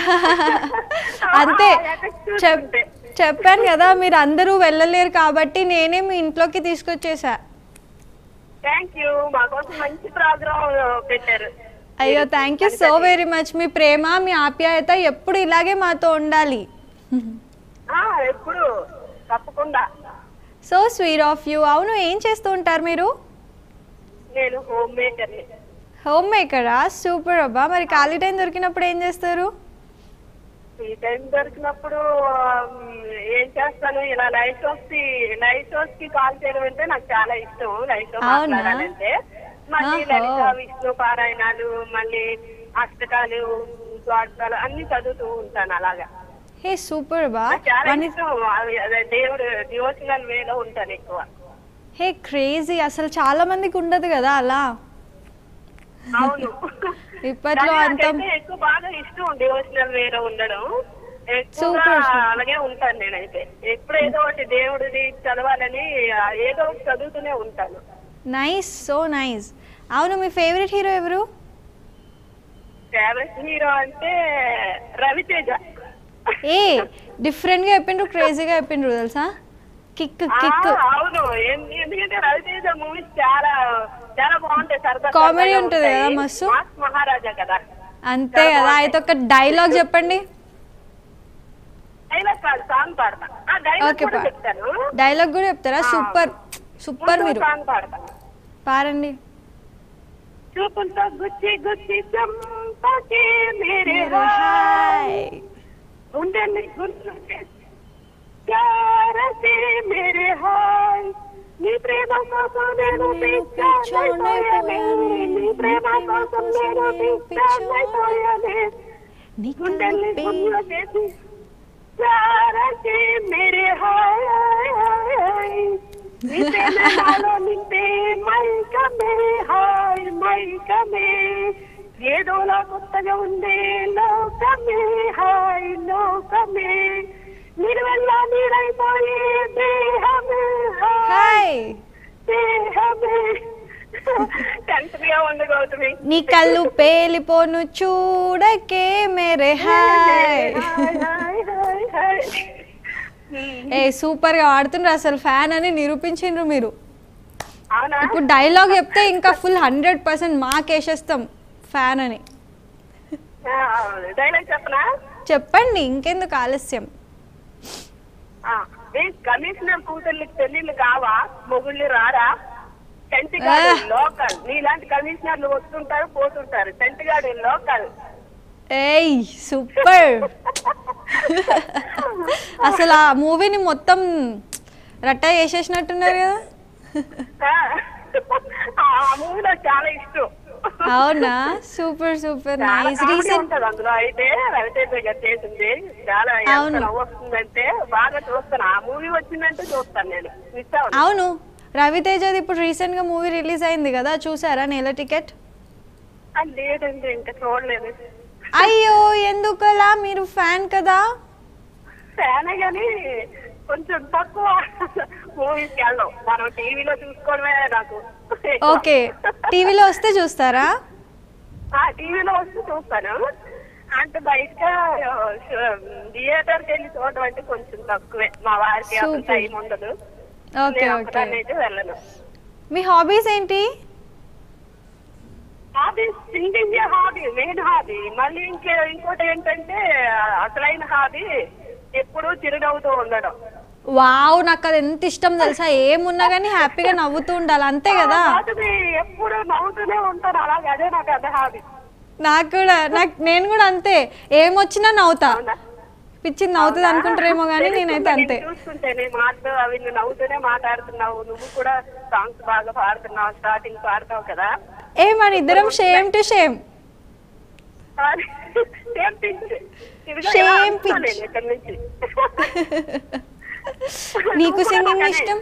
అంతే ఆ, effect చెప్ చూస్తుంటే. చెప్పాను కదా మీరు అందరూ వెళ్ళలేరు కాబట్టి నేనే మీ ఇంట్లోకి తీసుకొచ్చేసా థ్యాంక్ యూ మా కోసం మంచి ప్రోగ్రామ్ పెట్టారు అయ్యో thank you so very much మీ ప్రేమ మీ ఆప్యాయత ఎప్పుడు ఇలాగే మాతో ఉండాలి ఆ, ఎప్పుడు తప్పకుండా సో స్వీట్ ఆఫ్ యూ అవును ఏం చేస్తూ ఉంటారు మీరు నేను హోమ్ మేకర్ హోమ్ మేకరా సూపర్ అబ్బా మరి ఖాళీ టైం దొరికినప్పుడు ఏం చేస్తారు ఈ టైం దొరికినప్పుడు ఆమ్, ఏం చేస్తాను ఇలా లైవ్ షోస్ కి లైవ్ షోస్ కి కాల్ చేయడం అంటే నాకు చాలా ఇష్టం లైవ్ షో అవునా? మాట్లాడాలంటే మళ్ళీ ఆహో. లలిత విష్ణు పారాయణాలు మళ్ళీ అష్టకాలు ద్వాదకాలు అన్ని చదువుతూ ఉంటాను అలాగా హే సూపర్ బా నాకు చాలా వన్ ఇష్టం అవి అదే దేవుడు డివోషనల్ వేలో ఉంటాను ఎక్కువ హే క్రేజీ అసలు చాలా మందికి ఉండదు కదా అలా అవును ఇప్పట్లో కానీ అంత నాకైతే ఎక్కువ బాగా ఇష్టం డివోషనల్ వేలో ఉండడం ఎక్కువగా Super, super. అలాగే ఉంటాను నేనైతే ఎప్పుడు ఏదో ఒకటి దేవుడిది చదవాలని ఆ, ఏదో ఒకటి చదువుతూనే ఉంటాను నైస్ సో నైస్ అవును మీ ఫేవరెట్ హీరో ఎవరు ఫేవరెట్ హీరో అంటే రవితేజ ఏ డిఫరెంట్ గా చెప్పిండ్రు క్రేజీగా చెప్పిండ్రు తెలుసా కిక్ ఆ, కిక్ అవును ఎన్- ఎందుకంటే రవితేజ మూవీస్ చాలా చాలా బాగుంటాయి సరదా Comedy సరదాగా ఉంటది కదా ఉంటాయి. మస్తు? మాస్ మహారాజా కదా అంతే కదా అయితే ఒక డైలాగ్ చెప్పండి డైలాగ్ కాదు సాంగ్ పాడతా ఆ డైలాగ్ ఓకే కూడా పా చెప్తాను డైలాగ్ కూడా చెప్తారా ఆ. సూపర్ సూపర్ ముందు మీరు సాంగ్ పాడతా పారండి చూపులతో గుచ్చి గుచ్చి చంపకే మేరే మీరు హాయ్ హాయ్ గుండెని గుర్తుంటే ప్యారసే మేరే హాయ్ నీ ప్రేమ కోసం నేను పిచ్చానైపోయానే నీ ప్రేమ కోసం నేను పిచ్చానైపోయానే నీ గుండెల్ని కళ్ళపే గుండె చేసి ప్యారసే మేరే హాయ్ నీ ప్రేమ నాలో నింపే మైకమే హాయ్ మైకమే ఏదోలా కొత్తగా ఉండే లోకమే హాయ్ లోకమే నిలువెల్లా నీరైపోయే దేహమే హాయ్ హాయ్ దేహమే టెన్త్గా ఉంది గౌతమి నీ కళ్ళు పేలిపోను చూడకే మేరే హాయ్ హాయ్ హాయ్ హాయ్ ఏ సూపర్ గా ఆడుతుండ్రు అసలు ఫ్యాన్ అని నిరూపించిండ్రు మీరు అవునా ఇప్పుడు డైలాగ్ చెప్తే ఇంకా ఫుల్ హండ్రెడ్ పర్సెంట్ మాకేసేస్తాం ఫ్యాన్ అని డైలాగ్ చెప్పనా చెప్పండి ఇంకెందుకు ఆలస్యం ఆ, ఏ కమిషనర్ కూతుర్లకి పెళ్లిళ్ళు కావా మొగుళ్ళు రారా టెంట్ ఆ. గార్డు లోకల్ నీలాంటి కమిషనర్లు వస్తుంటారు పోతుంటారు టెంట్ గార్డు లోకల్ ఏయ్ సూపర్ అసలు ఆ మూవీని మొత్తం రట్ట చేసేసినట్టున్నారు కదా ఆ మూవీ నాకు చాలా ఇష్టం అవునా సూపర్ సూపర్ చాలా నైస్ comedy రీసెంట్ ఉంటది అందులో అయితే రవితేజ గారు చేసింది చాలా అవును. ఎంత నవ్వు వస్తుందంటే బాగా చూస్తాను ఆ మూవీ వచ్చిందంటే చూస్తాను నేను మిస్ అవును అవును రవితేజది ఇప్పుడు రీసెంట్ గా మూవీ రిలీజ్ అయింది కదా చూసారా నేల టికెట్ ఆ, లేదండి ఇంకా చూడలేదు అయ్యో ఎందుకలా మీరు ఫ్యాన్ కదా ఫ్యానే కానీ కొంచెం తక్కువ మూవీస్కి వెళ్ళడం మనం టీవీలో చూసుకోవడమే నాకు ఎక్కువ. ఓకే టీవీలో వస్తే చూస్తారా ఆ టీవీలో వస్తే చూస్తాను అంటే బయట థియేటర్కి వెళ్ళి చూడడం అంటే కొంచెం తక్కువే మా వారికి అసలు Super. టైం ఉండదు ఓకే నేను ఓకే ఒక్కదాన్ని అయితే వెళ్ళను మీ హాబీస్ ఏంటి hobby singing hobby main hobby మళ్ళీ ఇంకే ఇంకోటి ఏంటంటే అసలైన హాబీ ఎప్పుడూ చిరునవ్వుతూ ఉండడం వావ్ నాకు అది ఎంత ఇష్టం తెలుసా ఏమున్నా కానీ హ్యాపీగా నవ్వుతూ ఉండాలి అంతే కదా అది ఎప్పుడు నవ్వుతూనే ఉంటాను అలాగే అదే నాకు అదే హాబీ నాకు కూడా నాకు నేను కూడా అంతే ఏమొచ్చినా నవ్వుతా అవునా? పిచ్చింది నవ్వుతుంది అనుకుంటారేమో కానీ నేనైతే అంతే నేను చూస్తుంటే నీ మాటలు అవి నువ్వు నవ్వుతూనే మాట్లాడుతున్నావు నువ్వు కూడా సాంగ్స్ బాగా పాడుతున్నావు స్టార్టింగ్ పాడతావు కదా ఏ మన ఇద్దరం same to same same pinch ఇదిగో Same ఇలా వస్తా pinch. నేను ఇక్కడ నుంచి నీకు సింగింగ్ ఇష్టం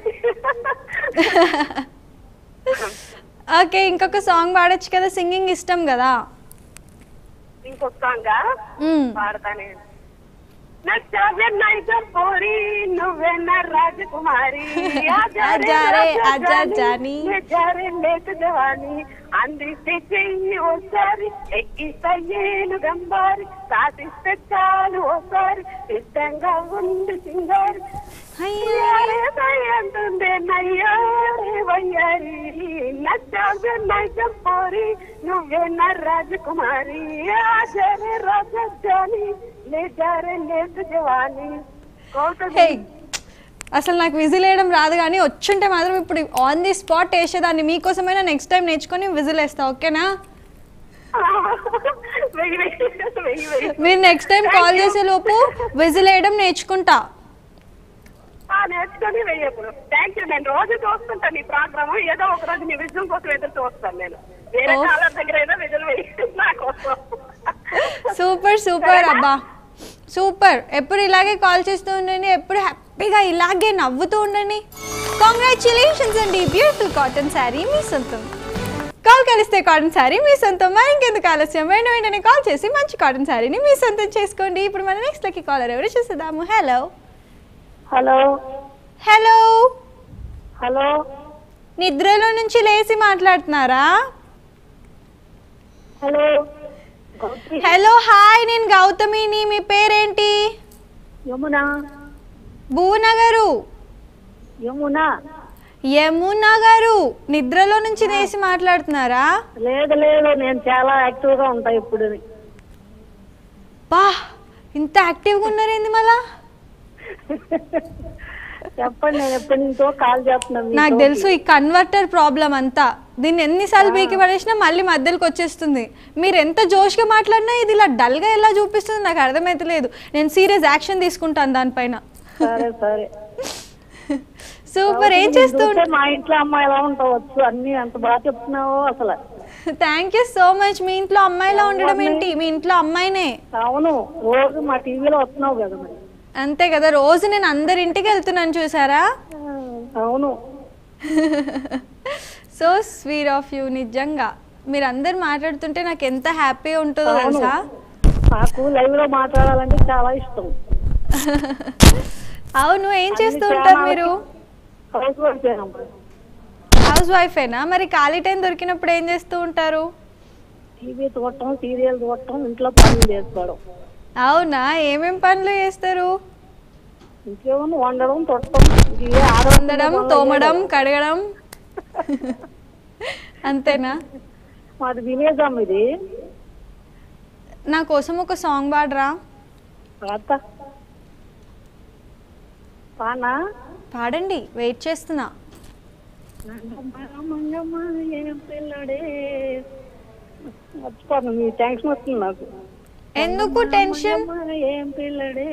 ఓకే ఇంకొక సాంగ్ పాడొచ్చు కదా సింగింగ్ ఇష్టం కదా ఇంకొక సాంగా మ్మ్. పాడతానే నచ్చావే నైజం పోరి నువ్వే నా రాజకుమారి ఆజా రే, ఆజా జానీ. జారే లేక జవాని అందిస్తే చెయ్యి ఓసారి ఎక్కిస్తయ్యేను గంబారి సాధిస్తే చాలు ఓసారి ఇష్టంగా ఉంది సింగారి అయ్యా. అంటుందే నయ్యారే వయ్యారి నచ్చావే నైజం పోరి నువ్వే నా రాజకుమారి ఆజరే రాజధాని లే జారే లేక జవాని గౌతమి హే అసలు నాకు విజిల్ వేయడం రాదు కానీ వచ్చుంటే మాత్రం ఇప్పుడు ఆన్ ది స్పాట్ వేసేదాన్ని మీకోసమైనా నెక్స్ట్ టైం నేర్చుకొని విజిల్ వేస్తా ఓకేనా వెయ్యి వెయ్యి వెయ్యి వెయ్యి మీరు నెక్స్ట్ టైం కాల్ చేసే లోపు విజిల్ వేయడం నేర్చుకుంటా ఆ, నేర్చుకొని వెయ్యప్పుడు థ్యాంక్ యూ నేను రోజు చూస్తుంటాను ఈ ప్రోగ్రామ్ ఏదో ఒక రోజు నీ విజయం కోసం ఎదురు చూస్తాను నేను వేరే ఓ. కాలర్ దగ్గర ఏదో విజులు వెయ్యి నా కోసం సూపర్ సూపర్ అబ్బా సూపర్ ఎప్పుడు ఇలాగే కాల్ చేస్తూ ఉండండి ఎప్పుడు హ్యాపీగా ఇలాగే నవ్వుతూ ఉండండి కాంగ్రాచులేషన్స్ అండి బ్యూటిఫుల్ కాటన్ శారీ మీ సొంతం కాల్ కలిస్తే కాటన్ శారీ మీ సొంతం మరి ఇంకెందుకు ఆలస్యం వెంట వెంటనే కాల్ చేసి మంచి కాటన్ శారీని మీ సొంతం చేసుకోండి ఇప్పుడు మన నెక్స్ట్ లకి కాలర్ ఎవరు చూసేద్దాము హలో హలో హలో హలో నిద్రలో నుంచి లేచి మాట్లాడుతున్నారా హలో హలో హాయ్ నేను గౌతమిని మీ పేరేంటి యమున భువన గారు యమున యమున గారు నిద్రలో నుంచి లేచి మాట్లాడుతున్నారా లేదు లేదు నేను చాలా యాక్టివ్ గా ఉంటా ఇప్పుడు బా ఇంత యాక్టివ్గా ఉన్నారేంది మళ్ళా చెప్పండి నేను ఎప్పటి నుంచో కాల్ చేస్తున్నాను మీతో. నాకు తెలుసు ఈ కన్వర్టర్ ప్రాబ్లం అంతా దీన్ని ఎన్నిసార్లు బీకి పడేసినా మళ్ళీ మధ్యలోకి వచ్చేస్తుంది మీరు ఎంత జోష్గా మాట్లాడినా ఇది ఇలా డల్గా ఎలా చూపిస్తుంది నాకు అర్థమైతలేదు నేను సీరియస్ యాక్షన్ తీసుకుంటాను దానిపైన సరే సరే సూపర్ ఏం చేస్తూ చూస్తే మా ఇంట్లో అమ్మాయి ఎలా ఉంటావచ్చు అన్ని అంత బాగా చెప్తున్నావో అసలు థ్యాంక్ యూ సో మచ్ మీ ఇంట్లో అమ్మాయిలా ఉండడం ఏంటి మీ ఇంట్లో అమ్మాయినే అవును రోజు మా టీవీలో వస్తున్నావు కదా మరి అంతే కదా రోజు నేను అందరి ఇంటికి వెళ్తున్నాను చూసారా అవును సో స్వీట్ ఆఫ్ యూ నిజంగా మీరు అందరు మాట్లాడుతుంటే నాకు ఎంత హ్యాపీగా ఉంటుందో అవును. తెలుసా నాకు లైవ్ లో మాట్లాడాలంటే చాలా ఇష్టం అవును ఏం చేస్తూ అన్ని ఉంటారు ఛానళ్ళకి- మీరు హౌస్ వైఫ్ ఏనమ్మా. హౌస్ వైఫేనా మరి ఖాళీ టైం దొరికినప్పుడు ఏం చేస్తూ ఉంటారు టీవీ చూడటం సీరియల్ చూడటం ఇంట్లో పనులు చేసుకోవడం అవునా ఏమేం పనులు చేస్తారు ఇంకేమన్నా వండడం తొట్టడం ఇది ఏ ఆడవాళ్ళ వండడం పనులు తోమడం లేదు. కడగడం అంతేనా మాది విలేజ్ అమ్మ ఇది నా కోసం ఒక సాంగ్ పాడరా పాత పానా పాడండి వెయిట్ చేస్తున్నా మంగమ్మ, మంగమ్మ, ఏం పిల్లడే మర్చిపోను మీ టెన్షన్ వస్తుంది నాకు ఎందుకు టెన్షన్ మంగమ్మ, ఏం పిల్లడే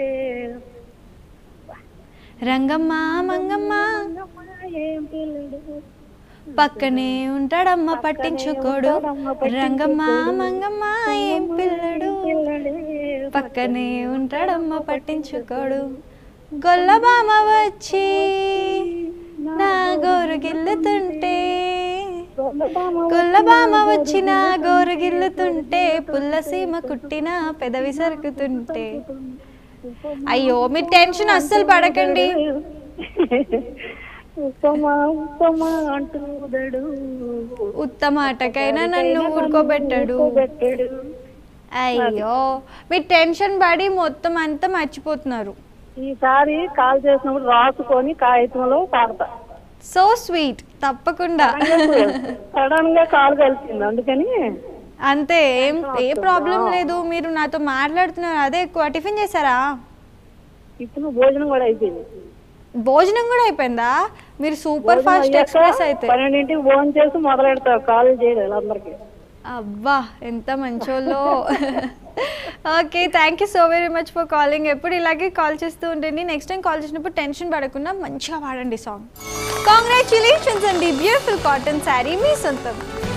రంగమ్మ మంగమ్మ మంగమ్మ, ఏం పిల్లడే పక్కనే ఉంటాడమ్మ పట్టించుకోడు రంగమ్మ మంగమ్మ ఏం పిల్లడు పిల్లడే పక్కనే ఉంటాడమ్మ పట్టించుకోడు గొల్లబామ వచ్చి నా గోరు గిల్లుతుంటే గొల్లబామ వచ్చి నా గోరు గిల్లుతుంటే పుల్ల సీమ కుట్టిన పెదవి సరుకుతుంటే అయ్యో మీరు టెన్షన్ అస్సలు పడకండి ఉత్తమా ఉత్తమా అంటూదడు ఉత్తమాటకైనా నన్ను ఊరుకోబెట్టాడు పెట్టాడు అయ్యో మీరు టెన్షన్ పడి మొత్తం అంతా మర్చిపోతున్నారు ఈసారి కాల్ చేసినప్పుడు రాసుకొని కాగితంలో పాడతా సో స్వీట్ తప్పకుండా సడన్ గా కాల్ కలిసింది అందుకని అంతే ఏం ఏ ప్రాబ్లం లేదు మీరు నాతో మాట్లాడుతున్నారు అదే ఎక్కువ టిఫిన్ చేశారా ఇప్పుడు భోజనం కూడా అయిపోయింది భోజనం కూడా అయిపోయిందా మీరు సూపర్ భోజనం ఫాస్ట్ అయ్యాక ఎక్స్ప్రెస్ అయితే పన్నెండింటికి భోజనం చేసి మొదలు పెడతావు కాల్ చేయలేదు అందరికి అబ్బా ఎంత మంచోళ్ళో okay thank you so very much for calling ఎప్పుడు ఇలాగే కాల్ చేస్తూ ఉండండి నెక్స్ట్ టైం కాల్ చేసినప్పుడు టెన్షన్ పడకుండా మంచిగా పాడండి సాంగ్ కాంగ్రాచులేషన్స్ అండి బ్యూటిఫుల్ కాటన్ శారీ మీ సొంతం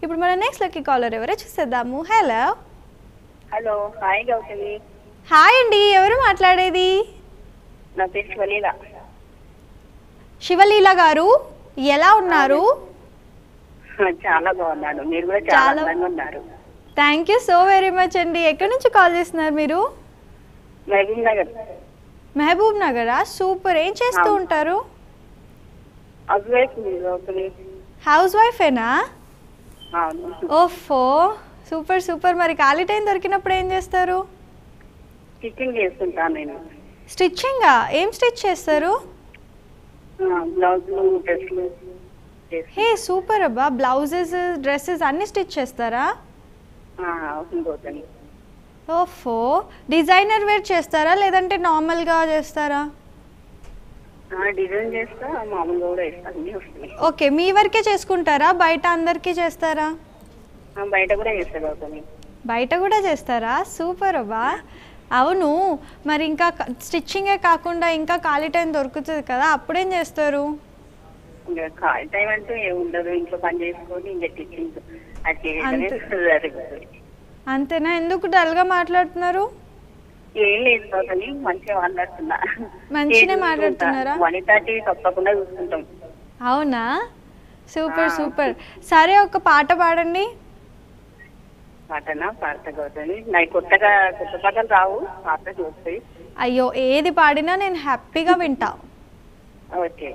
ఇప్పుడు మన నెక్స్ట్ లక్కీ కాలర్ ఎవరో చూసేద్దాము hello hello hi Gautami hi అండి ఎవరు మాట్లాడేది నా పేరు శివలీల శివలీల గారు ఎలా ఉన్నారు చాలా బాగున్నాను మీరు కూడా చాలా చాలా- అందంగా ఉన్నారు thank you so very much అండి ఎక్కడి నుంచి కాల్ చేస్తున్నారు మీరు మహబూబ్ నగర్ మహబూబ్ నగరా సూపర్ ఏం చేస్తూ అవును. ఉంటారు అద్వైత్ గౌతమి హౌస్ వైఫేనా అవును ఓఫో సూపర్ సూపర్ మరి ఖాళీ టైం దొరికినప్పుడు ఏం చేస్తారు స్టిచ్చింగ్ చేస్తుంటాను నేను స్టిచ్చింగా ఏం స్టిచ్ చేస్తారు బ్లౌజులు డ్రెస్లు హే సూపర్ అబ్బా బ్లౌజెస్ డ్రెస్సెస్ అన్ని స్టిచ్ చేస్తారా అవుతుంది గౌతమి ఓఫో డిజైనర్ వేర్ చేస్తారా లేదంటే నార్మల్గా చేస్తారా డిజైన్ చేస్తా మామూలుగా కూడా వేస్తా అన్నీ వస్తున్నాయి ఓకే మీ వరకే చేసుకుంటారా బయట అందరికీ చేస్తారా ఆ, బయట కూడా చేస్తా గౌతమి బయట కూడా చేస్తారా సూపర్ అబ్బా అవును మరి ఇంకా స్టిచ్చింగే కాకుండా ఇంకా ఖాళీ టైం దొరుకుతుంది కదా అప్పుడేం చేస్తారు ఇంకా ఖాళీ టైం అంటే ఏం ఉండదు ఇంట్లో పని చేసుకొని ఇంకా టిఫిన్ అది చేయడమే అంతే. సరిపోతుంది అంతేనా ఎందుకు డల్గా మాట్లాడుతున్నారు ఏం లేదు గౌతమి మంచిగా మాట్లాడుతున్నా మంచిగానే ఏం మాట్లాడుతున్నారా? వన్ థర్టీ తప్పకుండా చూస్తుంటాం అవునా సూపర్ ఆ. సూపర్ సరే ఒక పాట పాడండి పాటనా పాడతా గౌతమి నాకు కొత్తగా కొత్త పాటలు రావు పాట చూస్తాయి అయ్యో ఏది పాడినా నేను హ్యాపీగా వింటా ఓకే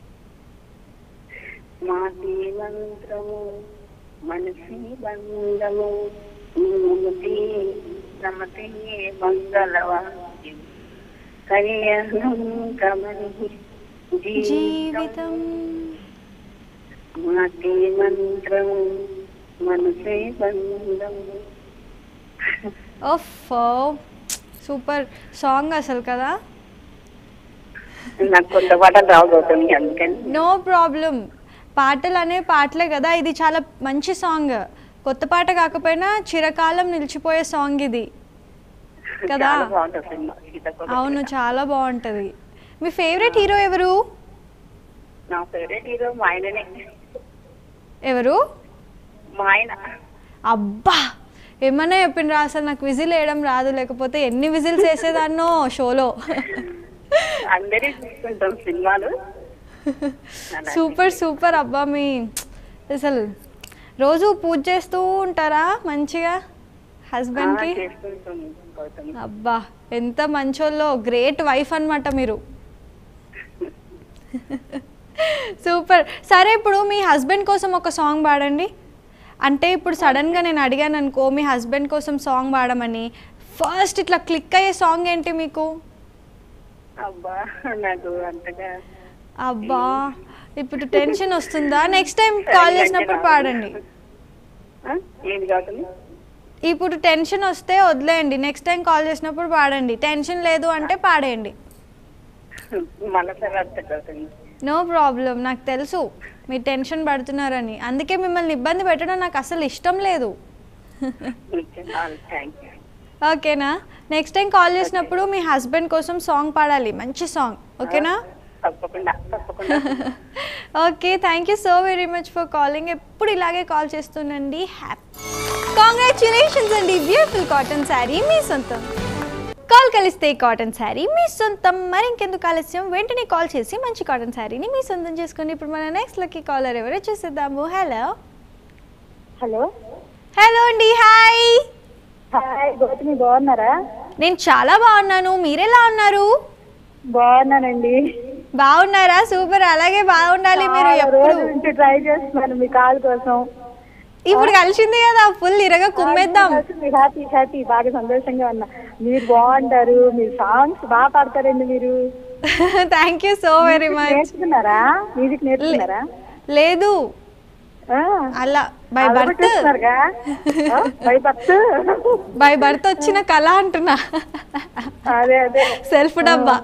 మాటి మంత్రము మనసి బంధము మూతి రమతి మంగళవాద్యం కళ్యాణం కమని జీవితం జీవితం మాటి మంత్రము మనసే బంధము ఓఫో సూపర్ సాంగ్ అసలు కదా నాకు కొత్త పాటలు రావు గౌతమి అందుకని నో ప్రాబ్లం పాటలు అనే పాటలే కదా ఇది చాలా మంచి సాంగ్ కొత్త పాట కాకపోయినా చిరకాలం నిలిచిపోయే సాంగ్ ఇది కదా చాలా బాగుంటుంది సినిమా సీతాకోక అవును చిలుక. చాలా బాగుంటది మీ ఫేవరెట్ హీరో ఎవరు నా ఫేవరెట్ హీరో మా ఆయననే ఎవరు మా ఆయన అబ్బా ఏమన్నా చెప్పిండ్రా అసలు నాకు విజిల్ వేయడం రాదు లేకపోతే ఎన్ని విజిల్స్ వేసేదాన్నో షోలో అందరి చూస్తుంటాం సినిమాలు సూపర్ సూపర్ అబ్బా మీ అసలు రోజు పూజ చేస్తూ ఉంటారా మంచిగా హస్బెండ్కి ఆ, చేస్తుంటాం గౌతమి అబ్బా ఎంత మంచోళ్ళో గ్రేట్ వైఫ్ అన్నమాట మీరు సూపర్ సరే ఇప్పుడు మీ హస్బెండ్ కోసం ఒక సాంగ్ పాడండి అంటే ఇప్పుడు సడన్గా నేను అడిగాను అనుకో మీ హస్బెండ్ కోసం సాంగ్ పాడమని ఫస్ట్ ఇట్లా క్లిక్ అయ్యే సాంగ్ ఏంటి మీకు అబ్బా నాకు అంతగా అబ్బా ఇప్పుడు టెన్షన్ వస్తుందా నెక్స్ట్ టైం కాల్ చేసినప్పుడు పాడండి ఆ, ఏది గౌతమి ఇప్పుడు టెన్షన్ వస్తే వదిలేయండి నెక్స్ట్ టైం కాల్ చేసినప్పుడు పాడండి టెన్షన్ లేదు అంటే పాడేయండి మనసారి అంత గౌతమి నో ప్రాబ్లం నాకు తెలుసు మీరు టెన్షన్ పడుతున్నారని అందుకే మిమ్మల్ని ఇబ్బంది పెట్టడం నాకు అసలు ఇష్టం లేదు థ్యాంక్ యూ ఓకేనా నెక్స్ట్ టైం కాల్ చేసినప్పుడు మీ హస్బెండ్ కోసం సాంగ్ పాడాలి మంచి సాంగ్ ఓకేనా తప్పకుండా తప్పకుండా okay thank you so very much for calling ఎప్పుడు ఇలాగే కాల్ చేస్తుండండి హ్యాపీ కాంగ్రాచులేషన్స్ అండి బ్యూటిఫుల్ కాటన్ శారీ మీ సొంతం కాల్ కలిస్తే కాటన్ శారీ మీ సొంతం మరి ఇంకెందుకు ఆలస్యం వెంటనే కాల్ చేసి మంచి కాటన్ శారీని మీ సొంతం చేసుకొని ఇప్పుడు మన నెక్స్ట్ లక్కీ కాలర్ ఎవరో చూసేద్దాము హలో హలో హలో అండి హాయ్ హాయ్ గౌతమి బాగున్నారా నేను చాలా బాగున్నాను మీరెలా ఉన్నారు బాగున్నానండి బాగున్నారా సూపర్ అలాగే బాగుండాలి మీరు చాలా ఎప్పుడు రోజుల నుంచి ట్రై చేస్తున్నాను మీ కాల్ కోసం ఇప్పుడు కలిసింది కదా ఫుల్ ఇరగా కుమ్మేద్దాం హ్యాపీ హ్యాపీ బాగా సంతోషంగా ఉన్నా మీరు బాగుంటారు మీ సాంగ్స్ బాగా పాడతారండి మీరు thank you so very much నేర్చుకున్నారా మ్యూజిక్ నేర్చుకున్నారా లేదు ఆ, అలా బై అలవాటు బర్త్ చేస్తున్నారుగా? ఆ, బై బర్త్ బై బర్త్ వచ్చిన కళ అంటున్నా అదే అదే సెల్ఫ్ డబ్బా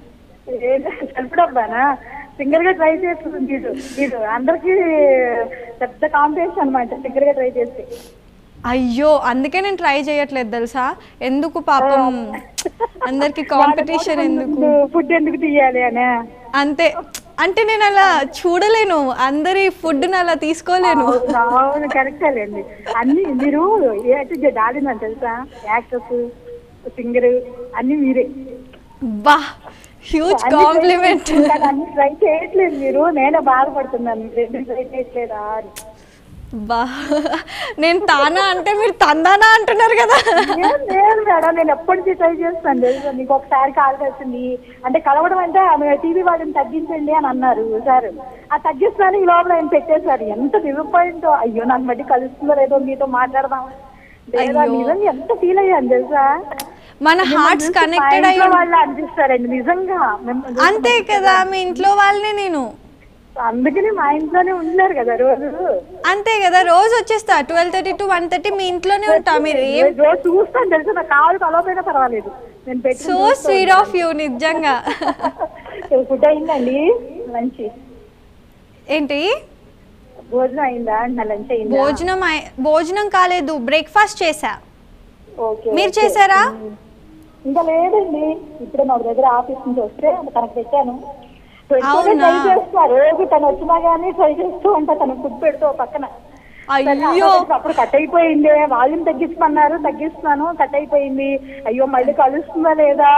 సెల్ఫ్ డబ్బానా సింగర్ గా ట్రై చేస్తుంది వీడు వీడు అందరికి పెద్ద కాంపిటీషన్ అన్నమాట సింగర్ గా ట్రై చేసి అయ్యో అందుకే నేను ట్రై చేయట్లేదు తెలుసా ఎందుకు పాపం అందరికి కాంపిటీషన్ ఎందుకు ఫుడ్ ఎందుకు తీయాలి అని అంతే అంటే నేను అలా చూడలేను అందరి ఫుడ్ని అలా తీసుకోలేను అవును, అవును కరెక్టేలేండి అన్ని మీరు ఏ అయితే డాలిందని తెలుసా యాక్టర్స్ సింగర్ అన్ని మీరే బా హ్యూజ్ అన్ని కాంప్లిమెంట్ try చేస్తున్నారు, అన్ని ట్రై చేయట్లేదు మీరు నేనే బాధపడుతున్నాను రెండు ట్రై చేయట్లేదా అని బా నేను తానా అంటే మీరు తందానా అంటున్నారు కదా ఏం లేదు మేడం నేను ఎప్పటి నుంచి ట్రై చేస్తాను తెలుసా మీకు ఒకసారి కాల్ చేసింది అంటే కలవడం అంటే ఆమె టీవీ వాడిని తగ్గించండి అని అన్నారు సార్ ఆ తగ్గిస్తాను ఈ లోపల ఆయన పెట్టేశారు ఎంత డిసప్పాయింట్ అయ్యో నాకు మళ్ళీ కలుస్తుందో లేదో మీతో మాట్లాడదాం లేదా అయ్యో. నిజంగా ఎంత ఫీల్ అయ్యాను తెలుసా మన హార్ట్స్ మిమ్మల్ని చూస్తే కనెక్టెడ్ మా అయ్యి ఇంట్లో వాళ్ళు అనిపిస్తారండి నిజంగా మిమ్మల్ని చూస్తే అంతే కదా మీ ఇంట్లో వాళ్ళనే నేను అందుకని మా ఇంట్లోనే ఉంటున్నారు కదా రోజు అంతే కదా రోజు వచ్చేస్తా twelve thirty to one thirty మీ ఇంట్లోనే ఉంటా మీరు ఏం రోజు చూస్తాను తెలుసు నాకు కావాలి కలవపోయినా పర్వాలేదు నేను పెట్టి సో స్వీట్ ఆఫ్ యూ నిజంగా ఫుడ్ అయిందండి లంచ్ ఏంటి భోజనం అయిందా అంటున్నా లంచ్ అయిందా భోజనం అయి- భోజనం కాలేదు బ్రేక్ఫాస్ట్ చేసా ఓకే మీరు ఓకే. చేశారా ఇంకా లేదండి ఇప్పుడే మా దగ్గర ఆఫీస్ నుంచి వస్తే తనకు పెట్టాను పెట్టుకొని అవునా? ట్రై చేస్తా రోజు తను వచ్చినా గానీ ట్రై చేస్తూ ఉంటా తనకు ఫుడ్ పెడుతూ ఓ పక్కన సరే, అయ్యో అప్పుడు- అప్పుడు కట్ అయిపోయింది వాల్యూమ్ తగ్గించమన్నారు తగ్గిస్తున్నాను కట్ అయిపోయింది అయ్యో మళ్ళీ కలుస్తుందా లేదా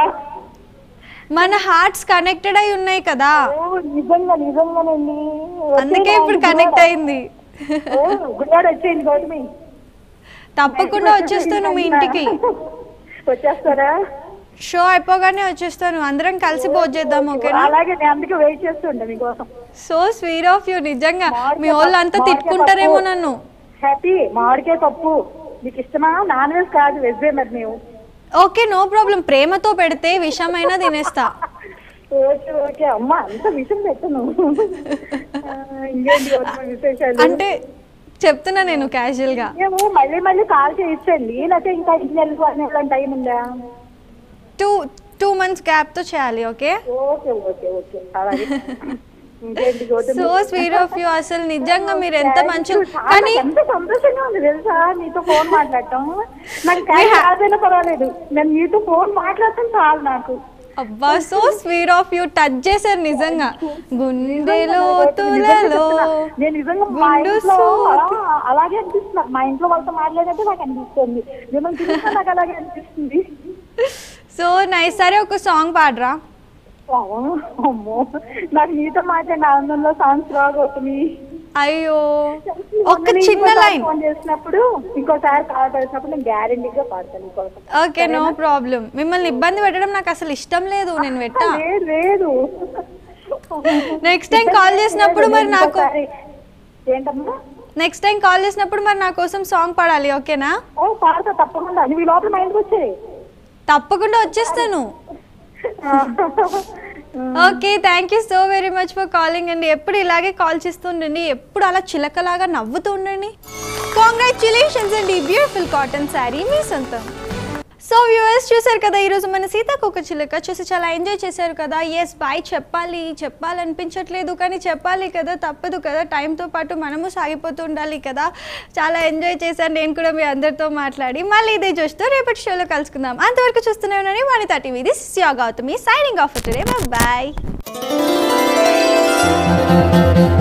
మన హార్ట్స్ కనెక్టెడ్ అయి ఉన్నాయి కదా ఓ నిజంగా నిజంగానండి అందుకే ఇప్పుడు కనెక్ట్ అయింది గుడివాడ వచ్చేయండి గౌతమి తప్పకుండా వచ్చేస్తాను మీ ఇంటికి వచ్చేస్తారా షో అయిపోగానే వచ్చేస్తాను అందరం కలిసి భోజనం చేద్దాం ఓకేనా అలాగే నేను అందుకే వెయిట్ చేస్తుంటా మీకోసం సో స్వీట్ ఆఫ్ యూ నిజంగా మీ వాళ్ళు అంతా తిట్టుకుంటారేమో నన్ను హ్యాపీ మామిడికాయ పప్పు మీకు ఇష్టమా నాన్ వెజ్ కాదు వెజ్ మరి మేము ఓకే నో ప్రాబ్లం ప్రేమతో పెడితే విషమైనా తినేస్తా ఓకే ఓకే అమ్మ అంత విషయం పెట్టను ఆ, ఇంకేంటి గౌతమి విశేషాలు అంటే చెప్తున్నా నేను క్యాజువల్ గా మేము మళ్ళీ మళ్ళీ కాల్ చేయించండి లేకపోతే ఇంకా ఇంటికి వెళ్ళిపోయిన టైం ఉందా టూ టూ మంత్స్ గ్యాప్ తో చేయాలి ఓకే ఓకే ఓకే ఓకే అలాగే ఇంకేంటి Gautami so sweet of you అసలు నిజంగా మీరు ఎంత Thank మంచి you. చాలా కానీ ఎంత సంతోషంగా ఉంది తెలుసా నీతో ఫోన్ మాట్లాడటం నాకు క్యాష్ రాదైనా పర్వాలేదు నేను నీతో ఫోన్ మాట్లాడటం చాలు నాకు అబ్బా so sweet of you touch చేశారు నిజంగా గుండెలో తులలో నేను నిజంగా మా గుండు ఇంట్లో సూది. అలా- అలాగే అనిపిస్తుంది నాకు. మా ఇంట్లో వాళ్ళతో మాట్లాడినట్టు నాకు అనిపిస్తుంది మిమ్మల్ని చూస్తే నాకు అలాగే అనిపిస్తుంది సో నైస్ సరే ఒక సాంగ్ పాడరా అవును, అమ్మో నాకు నీతో మాట్లాడిన ఆనందంలో సాంగ్స్ రాగవుతుంది అయ్యో ఒక చిన్న లైన్ ఫోన్ చేసినప్పుడు ఇంకోసారి కాల్ చేసినప్పుడు నేను గ్యారంటీగా పాడతాను ఇంకోసం ఓకే నో ప్రాబ్లం మిమ్మల్ని ఇబ్బంది పెట్టడం నాకు అసలు ఇష్టం లేదు నేను పెట్టా లేదు లేదు నెక్స్ట్ టైం కాల్ చేసినప్పుడు మరి నాకు ఇంకోసారి ఏంటమ్మా నెక్స్ట్ టైం కాల్ చేసినప్పుడు మరి నా కోసం సాంగ్ పాడాలి ఓకేనా ఓ పాడతా తప్పకుండా నువ్వు ఈ లోపల మా ఇంటికి వచ్చేయి తప్పకుండా వచ్చేస్తాను okay thank you so very much for calling అండి ఎప్పుడు ఇలాగే కాల్ చేస్తుండండి ఎప్పుడు అలా చిలకలాగా నవ్వుతూ ఉండండి కాంగ్రాచులేషన్స్ అండి బ్యూటిఫుల్ కాటన్ శారీ మీ సొంతం సో వ్యూవర్స్ చూసారు కదా ఈరోజు మన సీతాకోక చిలుక చూసి చాలా ఎంజాయ్ చేశారు కదా ఎస్ బాయ్ చెప్పాలి చెప్పాలనిపించట్లేదు కానీ చెప్పాలి కదా తప్పదు కదా టైంతో పాటు మనము సాగిపోతూ ఉండాలి కదా చాలా ఎంజాయ్ చేశాను నేను కూడా మీ అందరితో మాట్లాడి మళ్ళీ ఇదే చూస్తూ రేపటి షోలో కలుసుకుందాం అంతవరకు చూస్తూనే ఉన్నాను Vani TV this Gautami signing off today bye